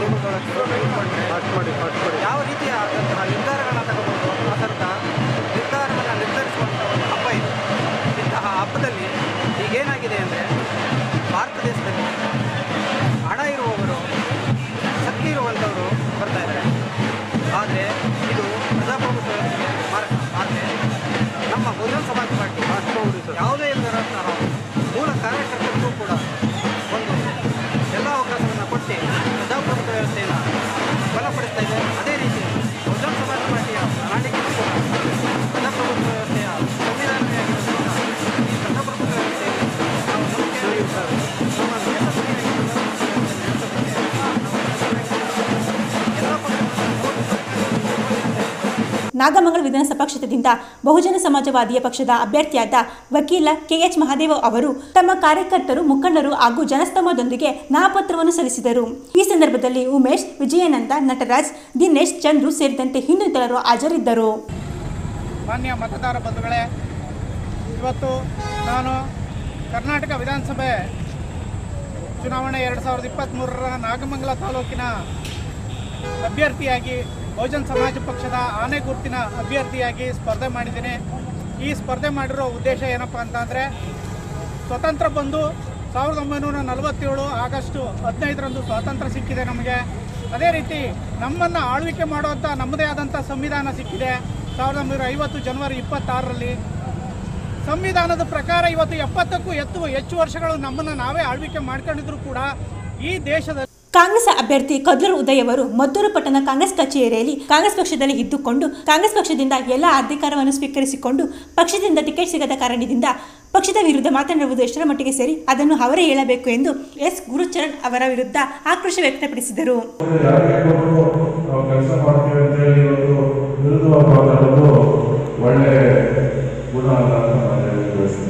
ತೆಗೆದುಕೊಳ್ಳಕ್ಕೆ ಯಾವ ರೀತಿಯಾದಂತಹ ನಿರ್ಧಾರಗಳನ್ನ ತಗೋಬಹುದು ಆ ಥರದ ನಿರ್ಧಾರಗಳನ್ನು ನಿರ್ಧರಿಸುವಂಥ ಒಂದು ಹಬ್ಬ ಇದು ಇಂತಹ ಹಬ್ಬದಲ್ಲಿ ಈಗೇನಾಗಿದೆ ಅಂದರೆ ಭಾರತ ದೇಶದಲ್ಲಿ ಹಣ ಇರುವವರು ಶಕ್ತಿ ಇರುವಂಥವರು ಬರ್ತಾ ಇದ್ದಾರೆ ಆದರೆ ಇದು ಪ್ರಜಾಪ್ರಭುತ್ವ ವ್ಯವಸ್ಥೆಗೆ ಮಾರಕ ಆದರೆ ನಮ್ಮ ಬಹುಜನ ಸಮಾಜ ಪಾರ್ಟಿ ಯಾವುದೇ ಇಲ್ಲದಂತಹ ಮೂಲ ಕಾರ್ಯಕರ್ತರಿಗೂ ಕೂಡ ಒಂದು ಎಲ್ಲ ಅವಕಾಶವನ್ನು ಕೊಟ್ಟು ಪ್ರಜಾಪ್ರಭುತ್ವ ವ್ಯವಸ್ಥೆಯನ್ನು ಬಲಪಡಿಸ್ತಾ ಇದೆ ಅದೇ ರೀತಿ ಬಹುಜನ ಸಮಾಜ ಪಾರ್ಟಿಯ ಪ್ರಣಾಳಿಕೆಯೂ ಕೂಡ ಪ್ರಜಾಪ್ರಭುತ್ವ ವ್ಯವಸ್ಥೆಯ ಸಂವಿಧಾನವಾಗಿರೋದ್ರಿಂದ ಈ ಪ್ರಜಾಪ್ರಭುತ್ವ ವ್ಯವಸ್ಥೆಯಲ್ಲಿ ನಾವು ನಂಬಿಕೆಯನ್ನು ಇರ್ತೇವೆ ನಮ್ಮ ದೇಶ ನಾಗಮಂಗಲ ವಿಧಾನಸಭಾ ಕ್ಷೇತ್ರದಿಂದ ಬಹುಜನ ಸಮಾಜವಾದಿಯ ಪಕ್ಷದ ಅಭ್ಯರ್ಥಿಯಾದ ವಕೀಲ ಕೆಎಚ್ ಮಹಾದೇವ ಅವರು ತಮ್ಮ ಕಾರ್ಯಕರ್ತರು ಮುಖಂಡರು ಹಾಗೂ ಜನಸ್ತಂಭದೊಂದಿಗೆ ನಾಮಪತ್ರವನ್ನು ಸಲ್ಲಿಸಿದರು ಈ ಸಂದರ್ಭದಲ್ಲಿ ಉಮೇಶ್ ವಿಜಯಾನಂದ ನಟರಾಜ್ ದಿನೇಶ್ ಚಂದ್ರು ಸೇರಿದಂತೆ ಇನ್ನಿತರರು ಹಾಜರಿದ್ದರು ಮಾನ್ಯ ಮತದಾರ ಬಂಧುಗಳೇ ಇವತ್ತು ನಾನು ಕರ್ನಾಟಕ ವಿಧಾನಸಭೆ ಚುನಾವಣೆ ಎರಡು ಸಾವಿರದ ಇಪ್ಪತ್ತ್ಮೂರರ ನಾಗಮಂಗಲ ತಾಲೂಕಿನ ಅಭ್ಯರ್ಥಿಯಾಗಿ ಬಹುಜನ್ ಸಮಾಜ ಪಕ್ಷದ ಆನೆ ಗುರುತಿನ ಅಭ್ಯರ್ಥಿಯಾಗಿ ಸ್ಪರ್ಧೆ ಮಾಡಿದ್ದೀನಿ ಈ ಸ್ಪರ್ಧೆ ಮಾಡಿರೋ ಉದ್ದೇಶ ಏನಪ್ಪ ಅಂತಂದರೆ ಸ್ವತಂತ್ರ ಬಂದು ಸಾವಿರದ ಒಂಬೈನೂರ ನಲವತ್ತೇಳು ಆಗಸ್ಟು ಹದಿನೈದರಂದು ಸ್ವಾತಂತ್ರ್ಯ ಸಿಕ್ಕಿದೆ ನಮಗೆ ಅದೇ ರೀತಿ ನಮ್ಮನ್ನು ಆಳ್ವಿಕೆ ಮಾಡುವಂಥ ನಮ್ಮದೇ ಆದಂಥ ಸಂವಿಧಾನ ಸಿಕ್ಕಿದೆ ಸಾವಿರದ ಒಂಬೈನೂರ ಐವತ್ತು ಜನವರಿ ಇಪ್ಪತ್ತಾರರಲ್ಲಿ ಸಂವಿಧಾನದ ಪ್ರಕಾರ ಇವತ್ತು ಎಪ್ಪತ್ತಕ್ಕೂ ಎತ್ತು ಹೆಚ್ಚು ವರ್ಷಗಳು ನಮ್ಮನ್ನು ನಾವೇ ಆಳ್ವಿಕೆ ಮಾಡ್ಕೊಂಡಿದ್ರು ಕೂಡ ಈ ದೇಶದ ಕಾಂಗ್ರೆಸ್ ಅಭ್ಯರ್ಥಿ ಕದ್ಲೂರು ಉದಯ್ ಅವರು ಮದ್ದೂರು ಪಟ್ಟಣ ಕಾಂಗ್ರೆಸ್ ಕಚೇರಿಯಲ್ಲಿ ಕಾಂಗ್ರೆಸ್ ಪಕ್ಷದಲ್ಲಿ ಇದ್ದುಕೊಂಡು ಕಾಂಗ್ರೆಸ್ ಪಕ್ಷದಿಂದ ಎಲ್ಲ ಅಧಿಕಾರವನ್ನು ಸ್ವೀಕರಿಸಿಕೊಂಡು ಪಕ್ಷದಿಂದ ಟಿಕೆಟ್ ಸಿಗದ ಕಾರಣದಿಂದ ಪಕ್ಷದ ವಿರುದ್ಧ ಮಾತನಾಡುವುದು ಎಷ್ಟರ ಮಟ್ಟಿಗೆ ಸರಿ ಅದನ್ನು ಅವರೇ ಹೇಳಬೇಕು ಎಂದು ಎಸ್ ಗುರುಚರಣ್ ಅವರ ವಿರುದ್ಧ ಆಕ್ರೋಶ ವ್ಯಕ್ತಪಡಿಸಿದರು ಯಾರಿಗೆ ಕೊಟ್ಟರು ನಾವು ಕೆಲಸ ಮಾಡ್ತೀವಿ ಅಂತೇಳಿ ಇವತ್ತು ವಿರುದ್ಧವಾಗಿ ಮಾತಾಡೋದು ಒಳ್ಳೆ ಗುಣ ಅಲ್ಲ ಅಂತ ನಾನು ಹೇಳಕ್ಕೆ ಬಯಸ್ತೀನಿ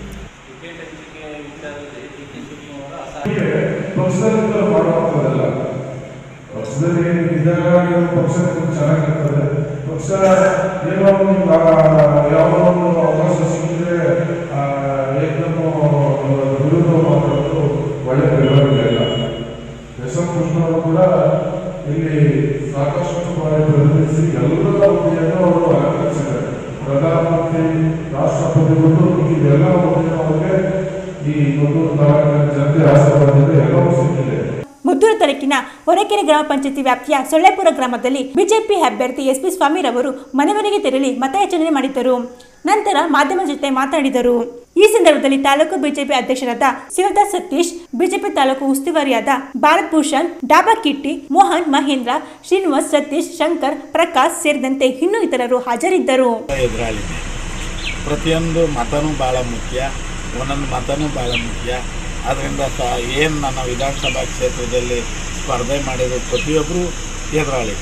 ಹೀಗೆ ಪಕ್ಷದಿಂದ ಮಾಡುವಂಥದ್ದಲ್ಲ ಪಕ್ಷದಲ್ಲಿ ಇದ್ದಾಗ ನೀವು ಪಕ್ಷಕ್ಕೆ ಚೆನ್ನಾಗಿರ್ತದೆ ಪಕ್ಷ ಏನೋ ಒಂದು ಆ, ಯಾವುದೋ ಒಂದು ಅವಕಾಶ ಸಿಕ್ಕಿದ್ರೆ ಆ, ಏಕದಮ್ ವಿರುದ್ಧ ಮಾತಾಡೋದು ಒಳ್ಳೆ ಬೆಳವಣಿಗೆ ಅಲ್ಲ ಎಸ್ ಎಂ ಕೃಷ್ಣವರು ಕೂಡ ಇಲ್ಲಿ ಸಾಕಷ್ಟು ಬಾರಿ ಪ್ರತಿನಿಧಿಸಿ ಎಲ್ಲರ ಹುದ್ದೆಯನ್ನು ಅವರು ಅಲಂಕರಿಸಿದ್ದಾರೆ ಪ್ರಧಾನಮಂತ್ರಿ ರಾಷ್ಟ್ರಪತಿಗಳು ಇದೆಲ್ಲ ಹುದ್ದೆಯನ್ನು ಅವರಿಗೆ ಈ ಮದ್ದೂರು ತಾಲೂಕಿನ ಜನತೆ ಆಸೆ ಪಟ್ಟಿದೆ ಎಲ್ಲವೂ ಸಿಕ್ಕಿದೆ ಮುದ್ದೂರು ತಾಲೂಕಿನ ಹೊರಕೆರೆ ಗ್ರಾಮ ಪಂಚಾಯತಿ ವ್ಯಾಪ್ತಿಯ ಸೊಳ್ಳೆಪುರ ಗ್ರಾಮದಲ್ಲಿ ಬಿಜೆಪಿ ಅಭ್ಯರ್ಥಿ ಎಸ್ ಪಿ ಸ್ವಾಮಿರವರು ಮನೆ ಮನೆಗೆ ತೆರಳಿ ಮತಯಾಚನೆ ಮಾಡಿದ್ದರು ನಂತರ ಮಾಧ್ಯಮ ಜೊತೆ ಮಾತನಾಡಿದರು ಈ ಸಂದರ್ಭದಲ್ಲಿ ತಾಲೂಕು ಬಿಜೆಪಿ ಅಧ್ಯಕ್ಷರಾದ ಶಿವದಾಸ್ ಸತೀಶ್ ಬಿಜೆಪಿ ತಾಲೂಕು ಉಸ್ತುವಾರಿಯಾದ ಭಾರತ್ ಭೂಷಣ್ ಡಾಬಾ ಕಿಟ್ಟಿ ಮೋಹನ್ ಮಹೇಂದ್ರ ಶ್ರೀನಿವಾಸ್ ಸತೀಶ್ ಶಂಕರ್ ಪ್ರಕಾಶ್ ಸೇರಿದಂತೆ ಇನ್ನೂ ಇತರರು ಹಾಜರಿದ್ದರು ಎದುರಾಳಿದೆ ಪ್ರತಿಯೊಂದು ಮತನೂ ಭಾಳ ಮುಖ್ಯ ಒಂದೊಂದು ಮತನೂ ಭಾಳ ಮುಖ್ಯ ಅದರಿಂದ ಸ ಏನು ನನ್ನ ವಿಧಾನಸಭಾ ಕ್ಷೇತ್ರದಲ್ಲಿ ಸ್ಪರ್ಧೆ ಮಾಡಿರೋ ಪ್ರತಿಯೊಬ್ಬರು ಎದುರಾಳಿ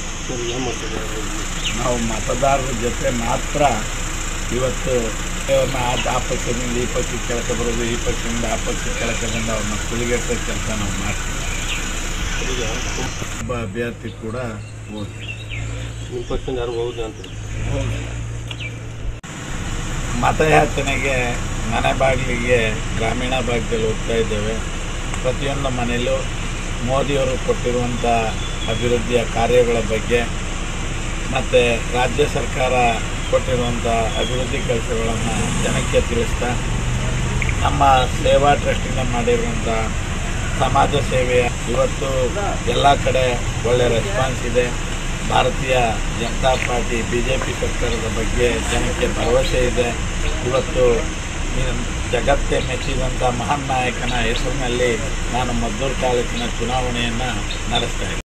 ನಾವು ಮತದಾರರ ಜೊತೆ ಮಾತ್ರ ಇವತ್ತು ಅವ್ರನ್ನ ಆ ಆ ಪಕ್ಷದಿಂದ ಈ ಪಕ್ಷಕ್ಕೆ ಕೆಳಕ್ಕೆ ಬರೋದು ಈ ಪಕ್ಷದಿಂದ ಆ ಪಕ್ಷಕ್ಕೆ ಕೆಳಕ್ಕೆ ಬಂದು ಅವ್ರನ್ನ ಕುಳಿಗೆಟ್ಟೋ ಕೆಲಸ ನಾವು ಮಾಡ್ತೀವಿ ಒಬ್ಬ ಅಭ್ಯರ್ಥಿ ಕೂಡ ಹೋಗಿ ನಿಮ್ಮ ಪಕ್ಷದಿಂದ ಯಾರು ಹೋಗುದು ಅಂತ ಮತಯಾಚನೆಗೆ ಮನೆ ಬಾಗಿಲಿಗೆ ಗ್ರಾಮೀಣ ಭಾಗದಲ್ಲಿ ಹೋಗ್ತಾ ಇದ್ದೇವೆ ಪ್ರತಿಯೊಂದು ಮನೆಯಲ್ಲೂ ಮೋದಿಯವರು ಕೊಟ್ಟಿರುವಂಥ ಅಭಿವೃದ್ಧಿಯ ಕಾರ್ಯಗಳ ಬಗ್ಗೆ ಮತ್ತು ರಾಜ್ಯ ಸರ್ಕಾರ ಕೊಟ್ಟಿರುವಂಥ ಅಭಿವೃದ್ಧಿ ಕೆಲಸಗಳನ್ನು ಜನಕ್ಕೆ ತಿಳಿಸ್ತಾ ನಮ್ಮ ಸೇವಾ ಟ್ರಸ್ಟಿಂದ ಮಾಡಿರುವಂಥ ಸಮಾಜ ಸೇವೆಯ ಇವತ್ತು ಎಲ್ಲ ಕಡೆ ಒಳ್ಳೆ ರೆಸ್ಪಾನ್ಸ್ ಇದೆ Bharatiya Janata party B J P ಸರ್ಕಾರದ ಬಗ್ಗೆ ಜನಕ್ಕೆ ಭರವಸೆ ಇದೆ ಇವತ್ತು ಈ ಜಗತ್ತೇ ಮೆಚ್ಚಿದಂಥ ಮಹಾನ್ ನಾಯಕನ ಹೆಸರಿನಲ್ಲಿ ನಾನು ಮದ್ದೂರು ತಾಲೂಕಿನ ಚುನಾವಣೆಯನ್ನು ನಡೆಸ್ತಾ ಇದ್ದೀನಿ